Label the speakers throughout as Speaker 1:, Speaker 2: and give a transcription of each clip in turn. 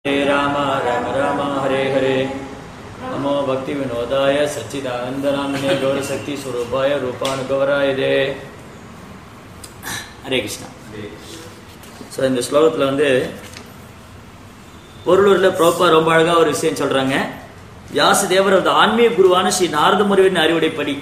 Speaker 1: हरे राम राम राम हरे हरे नमो भक्ति विनोदाय सच्चिदानंदनामने गौरशक्ति स्वरूपाय रूपानुगवराय दे ஹரே கிருஷ்ணா ஸோ இந்த ஸ்லோகத்தில் வந்து பொருளூரில் ப்ரோப்பா ரொம்ப அழகாக ஒரு விஷயம் சொல்கிறாங்க வியாசதேவர் அந்த ஆன்மீக குருவான ஸ்ரீ நாரத முருகன் அறிவுடைப்படி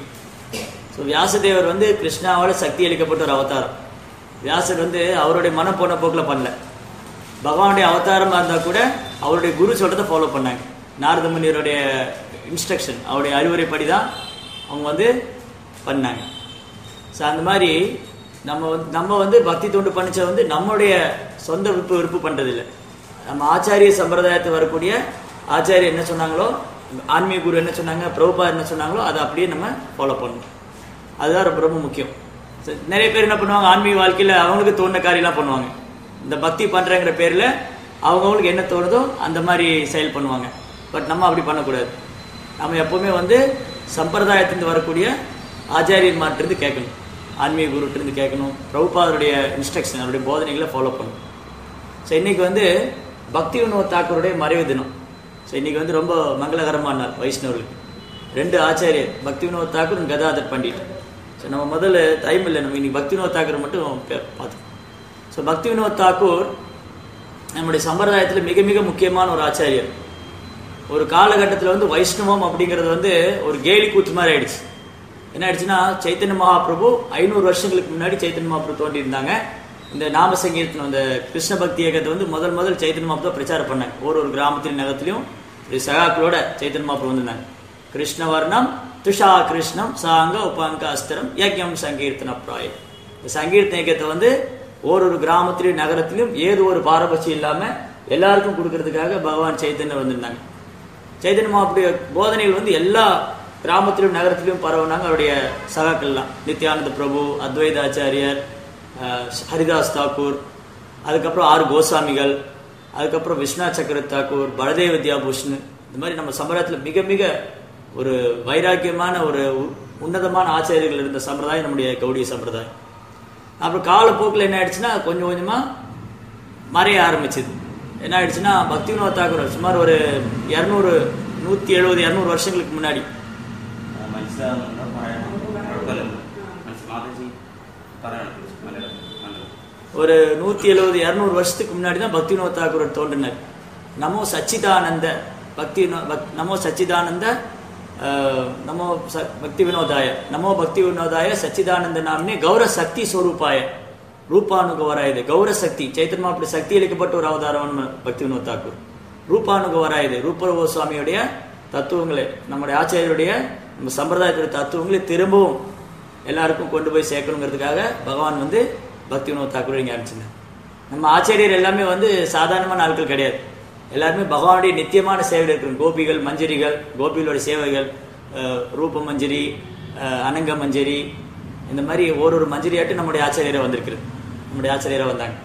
Speaker 1: ஸோ வியாசதேவர் வந்து கிருஷ்ணாவோட சக்தி அளிக்கப்பட்ட ஒரு அவதாரம் வியாசர் வந்து அவருடைய மனம் போன போக்கில் பண்ணல பகவானுடைய அவதாரமாக இருந்தால் கூட அவருடைய குரு சொல்கிறத ஃபாலோ பண்ணாங்க நாரத முனிவருடைய இன்ஸ்ட்ரக்ஷன் அவருடைய அறிவுரைப்படி தான் அவங்க வந்து பண்ணாங்க ஸோ அந்த மாதிரி நம்ம வந்து நம்ம வந்து பக்தி தொண்டு பண்ணிச்ச வந்து நம்மளுடைய சொந்த விருப்பு விருப்பு பண்ணுறதில்ல நம்ம ஆச்சாரிய சம்பிரதாயத்தை வரக்கூடிய ஆச்சாரியர் என்ன சொன்னாங்களோ ஆன்மீக குரு என்ன சொன்னாங்க பிரபுபா என்ன சொன்னாங்களோ அதை அப்படியே நம்ம ஃபாலோ பண்ணணும் அதுதான் ரொம்ப ரொம்ப முக்கியம் சரி, நிறைய பேர் என்ன பண்ணுவாங்க ஆன்மீக வாழ்க்கையில் அவங்களுக்கு தோணுன காரியம்லாம் பண்ணுவாங்க இந்த பக்தி பண்ணுறங்கிற பேரில் அவங்கவுங்களுக்கு என்ன தோணுதோ அந்த மாதிரி செயல் பண்ணுவாங்க பட் நம்ம அப்படி பண்ணக்கூடாது நம்ம எப்போவுமே வந்து சம்பிரதாயத்திலிருந்து வரக்கூடிய ஆச்சாரியர்மாட்டிருந்து கேட்கணும் ஆன்மீக குருட்டிருந்து கேட்கணும் பிரபுபாதருடைய இன்ஸ்ட்ரக்ஷன் அவருடைய போதனைகளை ஃபாலோ பண்ணணும் ஸோ இன்னைக்கு வந்து பக்தி வினோத் தாக்கூருடைய மறைவு தினம் ஸோ இன்னைக்கு வந்து ரொம்ப மங்களகரமான நாள் வைஷ்ணவர்களுக்கு ரெண்டு ஆச்சாரியர் பக்தி வினோத் தாக்கூர் கதாதர் பண்டிட் ஸோ நம்ம முதல்ல டைம் இல்லை நம்ம இன்னைக்கு பக்தி வினோத் தாக்கூர் மட்டும் பே- பார்த்தோம் ஸோ பக்தி வினோத் தாக்கூர் நம்முடைய சம்பிரதாயத்தில் மிக மிக முக்கியமான ஒரு ஆச்சாரியர் ஒரு காலகட்டத்தில் வந்து வைஷ்ணவம் அப்படிங்கிறது வந்து ஒரு கேலி கூத்து மாதிரி ஆயிடுச்சு என்ன ஆயிடுச்சுன்னா சைத்தன்ய மகாபிரபு ஐநூறு வருஷங்களுக்கு முன்னாடி சைத்தன்ய மகாபிரபு தோன்றியிருந்தாங்க இந்த நாம சங்கீர்த்தனம் இந்த கிருஷ்ண பக்தி இயக்கத்தை வந்து முதல் முதல் சைத்தன்ய மகாபிரபு பிரச்சாரம் பண்ணாங்க ஒரு ஒரு கிராமத்திலும் நகரத்திலையும் இது சகாக்களோட சைத்தன்ய மகாபிரபு வந்திருந்தாங்க கிருஷ்ணவர்ணம் துஷா கிருஷ்ணம் சாங்க உபாங்க அஸ்திரம் யஜ்யம் சங்கீர்த்தன பிராய இந்த சங்கீர்த்தன இயக்கத்தை வந்து ஒரு ஒரு கிராமத்திலும் நகரத்திலும் ஏது ஒரு பாரபட்சம் இல்லாம எல்லாருக்கும் கொடுக்கறதுக்காக பகவான் சைத்தன்யர் வந்திருந்தாங்க சைதன்ய மகாபுடைய போதனைகள் வந்து எல்லா கிராமத்திலும் நகரத்திலும் பரவுனாங்க அவருடைய சகாக்கள்லாம் நித்யானந்த பிரபு அத்வைதாச்சாரியர் அஹ், ஹரிதாஸ் தாக்கூர் அதுக்கப்புறம் ஆறு கோசாமிகள் அதுக்கப்புறம் விஸ்வநாத் சக்கர தாக்கூர் பலதேவ வித்யாபூஷன் இந்த மாதிரி நம்ம சம்பிரதாயத்தில் மிக மிக ஒரு வைராக்கியமான ஒரு உ- உன்னதமான ஆச்சாரியர்கள் இருந்த சம்பிரதாயம் நம்முடைய கௌடிய சம்பிரதாயம் அப்புறம் காலப்போக்கில் என்ன ஆயிடுச்சுன்னா கொஞ்சம் கொஞ்சமா மறைய ஆரம்பிச்சது என்ன ஆயிடுச்சுன்னா பக்தி வினோத் தாக்கூர் சுமார் ஒரு இரநூறு நூற்றி எழுபது இரநூறு வருஷங்களுக்கு முன்னாடி
Speaker 2: മനസ്സിലാവുന്നുണ്ടോ പറയണം കുഴപ്പമില്ലല്ലോ മനസ്സ് മാതാജി പറയണം മലയാളം മലയാളം
Speaker 1: ஒரு நூற்றி எழுபது இரநூறு வருஷத்துக்கு முன்னாடி தான் பக்தி வினோத் தாக்கூர் தோன்றினார் நமோ சச்சிதானந்த பக்தி வினோ- பக்- நமோ சச்சிதானந்த அஹ், நமோ ச- பக்தி வினோதாய நமோ பக்தி வினோதாய சச்சிதானந்த நாம்னே கௌர சக்தி ஸ்வரூபாய ரூபானுகவராயுது கௌர சக்தி சைத்தன்மா அப்படி சக்தி அளிக்கப்பட்ட ஒரு அவதாரம் பக்தி வினோத் தாக்கூர் ரூபானுகவராயுது ரூபரவ சுவாமியுடைய தத்துவங்களை நம்முடைய ஆச்சாரியருடைய நம்ம சம்பிரதாயத்துடைய தத்துவங்களை திரும்பவும் எல்லாருக்கும் கொண்டு போய் சேர்க்கணுங்கிறதுக்காக பகவான் வந்து பக்தி வினோத் தாக்கூர் இங்கே அனுப்பிச்சிருந்தார் நம்ம ஆச்சாரியர் எல்லாமே வந்து சாதாரணமான ஆட்கள் கிடையாது எல்லாருமே பகவானுடைய நித்தியமான சேவையில் இருக்கிற கோபிகள் மஞ்சரிகள் கோபிகளோட சேவைகள் அஹ், ரூப மஞ்சரி அஹ், அனங்க மஞ்சரி இந்த மாதிரி ஒரு ஒரு மஞ்சரியாட்டு நம்முடைய ஆச்சாரியரை வந்திருக்கிறது நம்முடைய ஆச்சாரியரை வந்தாங்க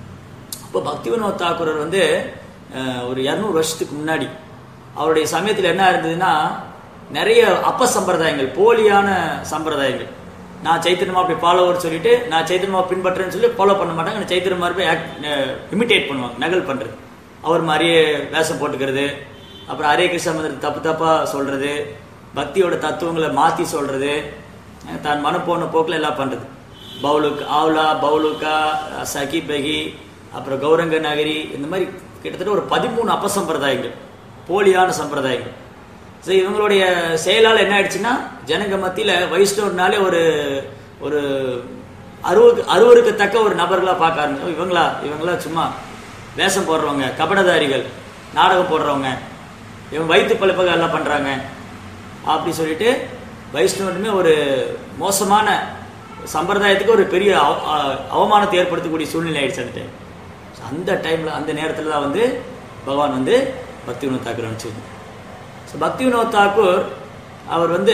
Speaker 1: அப்போ பக்தி வினோத் தாக்கூரர் வந்து அஹ், ஒரு இரநூறு வருஷத்துக்கு முன்னாடி அவருடைய சமயத்தில் என்ன இருந்ததுன்னா நிறைய அப்ப சம்பிரதாயங்கள் போலியான சம்பிரதாயங்கள் நான் சைத்தன்யமா அப்படி ஃபாலோவர் சொல்லிட்டு நான் சைத்தன்யமா பின்பற்றேன்னு சொல்லி ஃபாலோ பண்ண மாட்டாங்க நான் சைத்தன்ய மாதிரி போய் இமிட்டேட் பண்ணுவாங்க நகல் பண்றது அவர் மாதிரியே வேஷம் போட்டுக்கிறது அப்புறம் ஹரே கிருஷ்ண மந்திரத்தை தப்பு தப்பா சொல்றது பக்தியோட தத்துவங்களை மாத்தி சொல்றது அஹ் தான் மனம் போன போக்கில் எல்லாம் பண்றது பவுலுக் ஆவ்லா பவுலுக்கா சகி பகி அப்புறம் கௌரங்க நகரி இந்த மாதிரி கிட்டத்தட்ட ஒரு பதிமூணு அப்பசம்பிரதாயங்கள் போலியான சம்பிரதாயங்கள் ஸோ இவங்களுடைய செயலால் என்ன ஆயிடுச்சுன்னா ஜனங்க மத்தியில வைஷ்ணவர்னாலே ஒரு ஒரு அருவருக்கு அருவருக்கத்தக்க ஒரு நபர்களா பார்க்க ஆரம்பிச்சோம் இவங்களா இவங்களா சும்மா வேஷம் போடுறவங்க கபடதாரிகள் நாடகம் போடுறவங்க இவங்க வயிற்று பழப்பக எல்லாம் பண்றாங்க அப்படி சொல்லிட்டு வைஷ்ணவனுமே ஒரு மோசமான சம்பிரதாயத்துக்கு ஒரு பெரிய அவ- அ- அவமானத்தை ஏற்படுத்தக்கூடிய சூழ்நிலை ஆயிடுச்சு அந்த டைம் அந்த டைம்ல அந்த நேரத்துல தான் வந்து பகவான் வந்து பக்தி வினோத் தாக்கூர் அனுப்பிச்சிருந்தார் ஸோ பக்தி வினோத் தாக்கூர் அவர் வந்து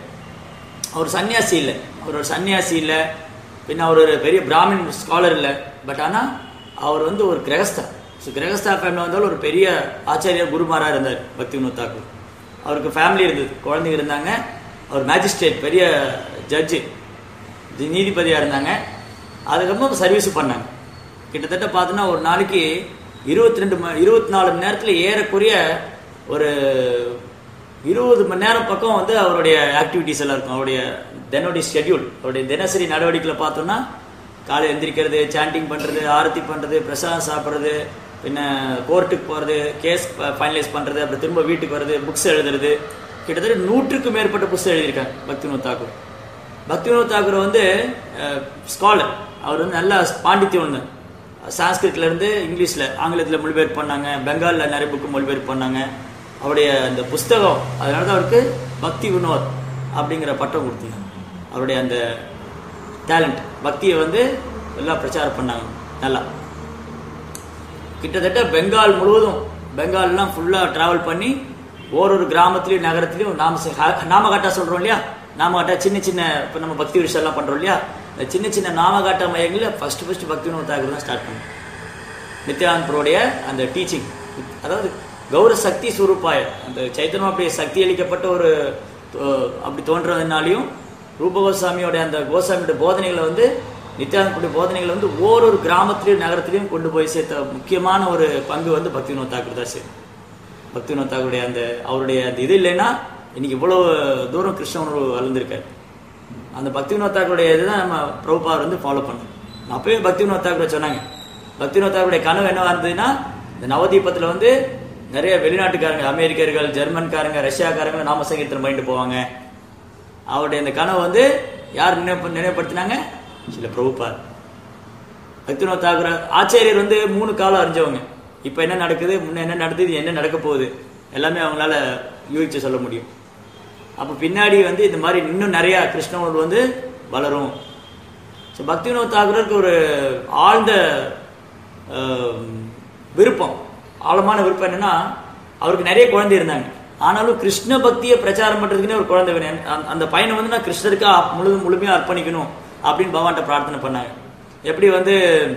Speaker 1: அவர் சன்னியாசி இல்லை அவர் ஒரு சன்னியாசி இல்லை பின்ன அவர் ஒரு பெரிய பிராமின் ஸ்காலர் இல்லை பட் ஆனால் அவர் வந்து ஒரு கிரகஸ்தா ஸோ கிரகஸ்தா ஃபேமிலி வந்தாலும் ஒரு பெரிய ஆச்சாரிய குருமாரா இருந்தார் பக்தி வினோத் தாக்கூர் அவருக்கு ஃபேமிலி இருந்தது குழந்தைங்க இருந்தாங்க அவர் மேஜிஸ்ட்ரேட் பெரிய ஜட்ஜு நீதிபதியாக இருந்தாங்க அதுக்கப்புறம் சர்வீஸ் பண்ணாங்க கிட்டத்தட்ட பார்த்தோன்னா ஒரு நாளைக்கு இருபத்தி ரெண்டு ம இருபத்தி நாலு மணி நேரத்தில் ஏறக்குறைய ஒரு இருபது மணி நேரம் பக்கம் வந்து அவருடைய ஆக்டிவிட்டிஸ் எல்லாம் இருக்கும் அவருடைய தினோடைய ஷெட்யூல் அவருடைய தினசரி நடவடிக்கைகளை பார்த்தோம்னா காலை எந்திரிக்கிறது சாண்டிங் பண்ணுறது ஆரத்தி பண்ணுறது பிரசாதம் சாப்பிட்றது பின்ன கோர்ட்டுக்கு போகிறது கேஸ் ஃபைனலைஸ் பண்ணுறது அப்புறம் திரும்ப வீட்டுக்கு வர்றது புக்ஸ் எழுதுறது கிட்டத்தட்ட நூற்றுக்கும் மேற்பட்ட புக்ஸ் எழுதியிருக்காங்க பக்திவினோத் தாக்கூர் பக்திவினோத் தாக்கூர் வந்து ஸ்காலர் அவர் வந்து நல்ல பாண்டித்யம் ஒன்று சான்ஸ்கிரிட்ல இருந்து இங்கிலீஷில் ஆங்கிலத்தில் மொழிபெயர்ப்பு பண்ணாங்க பெங்காலில் நிறைய புக்கு மொழிபெயர்ப்பு பண்ணாங்க அவருடைய அந்த புஸ்தகம் அதனால தான் அவருக்கு பக்தி வினோத் அப்படிங்கிற பட்டம் கொடுத்தாங்க அவருடைய அந்த டேலண்ட் பக்தியை வந்து எல்லாம் பிரச்சாரம் பண்ணாங்க நல்லா கிட்டத்தட்ட பெங்கால் முழுவதும் பெங்கால்லாம் ஃபுல்லாக ட்ராவல் பண்ணி ஒரு கிராமத்துலையும் நகரத்துலையும் நாம செ- ஹ- நாமகாட்டா சொல்கிறோம் இல்லையா நாமகாட்டா சின்ன சின்ன இப்போ நம்ம பக்தி விஷயம்லாம் பண்ணுறோம் இல்லையா இந்த சின்ன சின்ன நாமகாட்டா மையங்களில் ஃபர்ஸ்ட் ஃபர்ஸ்ட் பக்தி வினோத் தாக்கூர் தான் ஸ்டார்ட் பண்ணோம் நித்யானந்தருடைய அந்த டீச்சிங் அதாவது கௌர சக்தி சுரூபாய அந்த சைத்தன்யம் அப்படி சக்தி அளிக்கப்பட்ட ஒரு அஹ், அப்படி தோன்றதுனாலையும் ரூப கோஸ்வாமியோட அந்த கோஸ்வாமியோட போதனைகளை வந்து நித்யானந்தருடைய போதனைகளை வந்து ஓரொரு கிராமத்திலையும் நகரத்திலையும் கொண்டு போய் சேர்த்த முக்கியமான ஒரு பங்கு வந்து பக்தி வினோத் தாக்கூர் தான் சரி பக்தி வினோத் தாக்கூருடைய அந்த அவருடைய அந்த இது இல்லைன்னா இன்னைக்கு இவ்வளவு தூரம் கிருஷ்ண உணர்வு வளர்ந்துருக்காரு அந்த பக்தி வினோத் தாக்கூருடைய இதுதான் நம்ம பிரபுபாவர் வந்து ஃபாலோ பண்ணோம் அப்பவே பக்தி வினோத் தாக்கூரை சொன்னாங்க பக்தி வினோத் தாக்கூருடைய கனவு என்னவா இருந்ததுன்னா இந்த நவதீபத்துல வந்து நிறைய வெளிநாட்டுக்காரங்க அமெரிக்கர்கள் ஜெர்மன்காரங்க ரஷ்யாக்காரங்க நாம சங்கீர்த்தனம் பண்ணிட்டு போவாங்க அவருடைய இந்த கனவு வந்து யார் நினைவு நினைவுபடுத்தினாங்க சில பிரபுபார் பக்தி வினோத் தாக்கூர் ஆச்சாரியர் வந்து மூணு காலம் அறிஞ்சவங்க இப்போ என்ன நடக்குது முன்ன என்ன நடந்தது என்ன நடக்க போகுது எல்லாமே அவங்களால யூகிச்சு சொல்ல முடியும் அப்போ பின்னாடி வந்து இந்த மாதிரி இன்னும் நிறைய கிருஷ்ண உணர்வு வந்து வளரும் ஸோ பக்தி வினோத் தாகூருக்கு ஒரு ஆழ்ந்த ஆம், விருப்பம் ஆழமான விருப்பம் என்னன்னா அவருக்கு நிறைய குழந்தை இருந்தாங்க ஆனாலும் கிருஷ்ண பக்தியை பிரச்சாரம் பண்றதுக்குன்னே ஒரு குழந்தை வேணும் அந்த- அந்த பையனை வந்து நான் கிருஷ்ணருக்கு அப்- முழு முழுமையா அர்ப்பணிக்கணும் அப்படின்னு பகவான்கிட்ட பிரார்த்தனை பண்ணாங்க எப்படி வந்து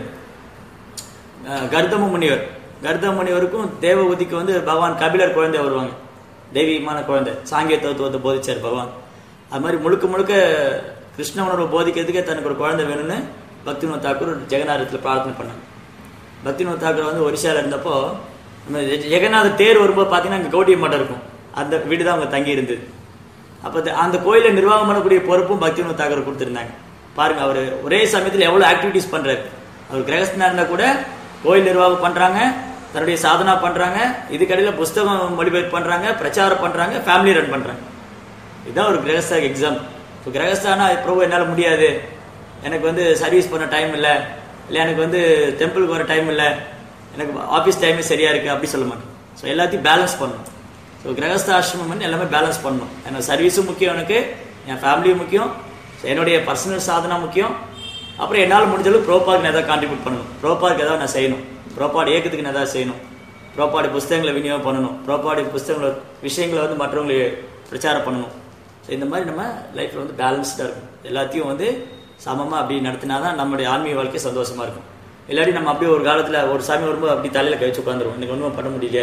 Speaker 1: அஹ், கர்தம முனிவர் கர்தம முனிவருக்கும் தேவகூதிக்கு வந்து பகவான் கபிலர் குழந்தை வருவாங்க தெய்வீகமான குழந்தை சாங்கிய தத்துவத்தை போதிச்சார் பகவான் அது மாதிரி முழுக்க முழுக்க கிருஷ்ண உணர்வை போதிக்கிறதுக்கே தனக்கு ஒரு குழந்தை வேணும்னு பக்திவினோத் தாக்கூர் ஜெகநாதத்தில் பிரார்த்தனை பண்ணாங்க பக்திவினோத் தாக்கூர் வந்து ஒரிசால இருந்தப்போ நம்ம ஜெ- ஜெகநாதர் தேர் வரும்போது பார்த்தீங்கன்னா அங்கே கௌடிய மடம் இருக்கும் அந்த வீடு தான் அவங்க தங்கி இருந்தது அப்போ அந்த கோயிலை நிர்வாகம் பண்ணக்கூடிய பொறுப்பும் பக்திவினோத் தாக்கூர் கொடுத்துருந்தாங்க பாருங்க அவர் ஒரே சமயத்தில் எவ்வளோ ஆக்டிவிட்டிஸ் பண்றாரு அவர் கிரகஸ்தனா இருந்தா கூட கோயில் நிர்வாகம் பண்றாங்க தன்னுடைய சாதனா பண்றாங்க இதுக்கடையில புஸ்தகம் மொழிபெயர்ப்பு பண்றாங்க பிரச்சாரம் பண்றாங்க ஃபேமிலி ரன் பண்றாங்க இதுதான் ஒரு கிரகஸ்தா எக்ஸாம் இப்போ கிரகஸ்தானா பிரபு என்னால் முடியாது எனக்கு வந்து சர்வீஸ் பண்ண டைம் இல்லை இல்லை எனக்கு வந்து டெம்பிளுக்கு வர டைம் இல்லை எனக்கு ஆஃபீஸ் டைமே சரியா இருக்கு அப்படி சொல்ல மாட்டேன் ஸோ எல்லாத்தையும் பேலன்ஸ் பண்ணணும் ஸோ கிரகஸ்த ஆசிரமம் வந்து எல்லாமே பேலன்ஸ் பண்ணணும் எனக்கு சர்வீஸும் முக்கியம் எனக்கு என் ஃபேமிலியும் முக்கியம் ஸோ என்னுடைய பர்சனல் சாதனா முக்கியம் அப்புறம் என்னால் முடிஞ்ச அளவுக்கு ப்ரோபாக்கு நான் ஏதாவது கான்ட்ரிபியூட் பண்ணணும் ப்ரோபாக்கு ஏதாவது நான் செய்யணும் ப்ரோபாடு இயக்கத்துக்கு நான் ஏதாவது செய்யணும் ப்ரோபாடு புஸ்தகங்களை விநியோகம் பண்ணணும் ப்ரோபாடு புஸ்தகங்கள விஷயங்களை வந்து மற்றவங்களுக்கு பிரச்சாரம் பண்ணணும் ஸோ இந்த மாதிரி நம்ம லைஃப்பில் வந்து பேலன்ஸ்டாக இருக்கும் எல்லாத்தையும் வந்து சமமாக அப்படி நடத்தினா தான் நம்மளுடைய ஆன்மீக வாழ்க்கை சந்தோஷமா இருக்கும் இல்லாட்டி நம்ம அப்படியே ஒரு காலத்தில் ஒரு சாமி வரும்போது அப்படி தலையில் கழிச்சு உட்காந்துருவோம் எனக்கு ஒன்றும் பண்ண முடியல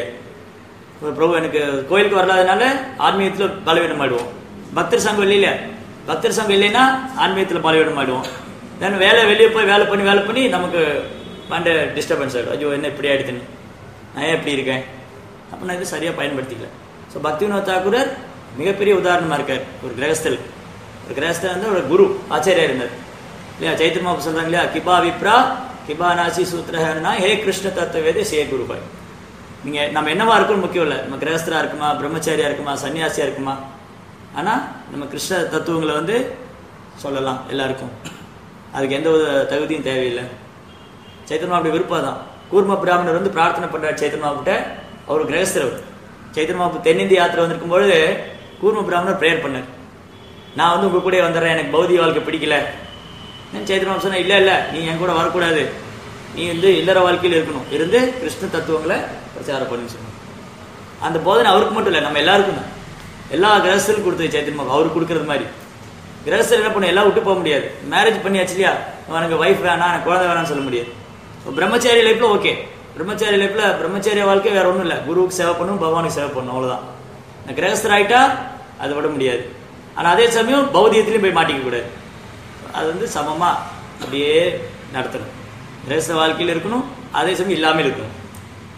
Speaker 1: ஒரு பிரபு எனக்கு கோயிலுக்கு வரலாதனால ஆன்மீகத்தில் பலவீனம் ஆயிடுவோம் பக்தர் சங்கம் இல்லையில பக்தர் சங்கம் இல்லைன்னா ஆன்மீகத்தில் பலவீனம் ஆயிடுவோம் தென் வேலை வெளியே போய் வேலை பண்ணி வேலை பண்ணி நமக்கு மண்ட டிஸ்டர்பன்ஸ் ஆகிடும் ஐயோ என்ன இப்படி ஆயிடுதுன்னு நான் ஏன் இப்படி இருக்கேன் அப்போ நான் இது சரியாக பயன்படுத்திக்கல ஸோ பக்தி வினோத் தாக்கூரர் மிகப்பெரிய உதாரணமாக இருக்கார் ஒரு கிரகஸ்தல் ஒரு கிரகஸ்தல் வந்து ஒரு குரு ஆச்சாரியா இருந்தார் இல்லையா சைத்தன்ய மாப்பு சொல்றாங்க இல்லையா கிபா விப்ரா கிபா நாசி சூத்திரஹனா ஹே கிருஷ்ண தத்துவேதே சே குருபாய் நீங்க நம்ம என்னவா இருக்கணும் முக்கியம் இல்லை நம்ம கிரகஸ்தரா இருக்குமா பிரம்மச்சாரியா இருக்குமா சன்னியாசியா இருக்குமா ஆனா நம்ம கிருஷ்ண தத்துவங்களை வந்து சொல்லலாம் எல்லாருக்கும் அதுக்கு எந்த ஒரு தகுதியும் தேவையில்லை சைத்தன்யா அப்படி விருப்பம் தான் கூர்ம பிராமணர் வந்து பிரார்த்தனை பண்றார் சைத்தன்யா கிட்ட அவர் கிரகஸ்தர் அவர் சைத்தன்யா தென்னிந்திய யாத்திரை வந்திருக்கும் பொழுது கூர்ம பிராமணர் ப்ரேயர் பண்ணார் நான் வந்து உங்க கூட வந்துடுறேன் எனக்கு பௌதிக வாழ்க்கை பிடிக்கல நான் சைத்தன்யா சொன்னேன் இல்ல இல்ல நீ என் கூட வரக்கூடாது நீ வந்து இல்லற வாழ்க்கையில் இருக்கணும் இருந்து கிருஷ்ண தத்துவங்களை பிரச்சாரம் பண்ணுன்னு சொன்னார் அந்த போதனை அவருக்கு மட்டும் இல்லை நம்ம எல்லாருக்கும் தான் எல்லா கிரகஸ்தரும் கொடுத்தது சைத்தன்யா அவருக்கு கொடுக்கறது மாதிரி கிரகஸ்தர் என்ன பண்ண எல்லாம் விட்டு போக முடியாது மேரேஜ் பண்ணியாச்சு இல்லையா எனக்கு ஒய்ஃப் வேணாம் எனக்கு குழந்தை வேணாம்னு சொல்ல முடியாது இப்போ பிரம்மச்சாரி லைஃப்ல ஓகே பிரம்மச்சாரி லைஃப்ல பிரம்மச்சாரிய வாழ்க்கை வேற ஒன்றும் இல்லை குருவுக்கு சேவை பண்ணணும் பகவானுக்கு சேவை பண்ணணும் அவ்வளவுதான் நான் கிரகஸ்தர் ஆயிட்டா அதை விட முடியாது ஆனா அதே சமயம் பௌதியத்திலையும் போய் மாட்டிக்க கூடாது அது வந்து சமமா அப்படியே நடத்தணும் கிரகஸ்த வாழ்க்கையில் இருக்கணும் அதே சமயம் இல்லாமல் இருக்கணும்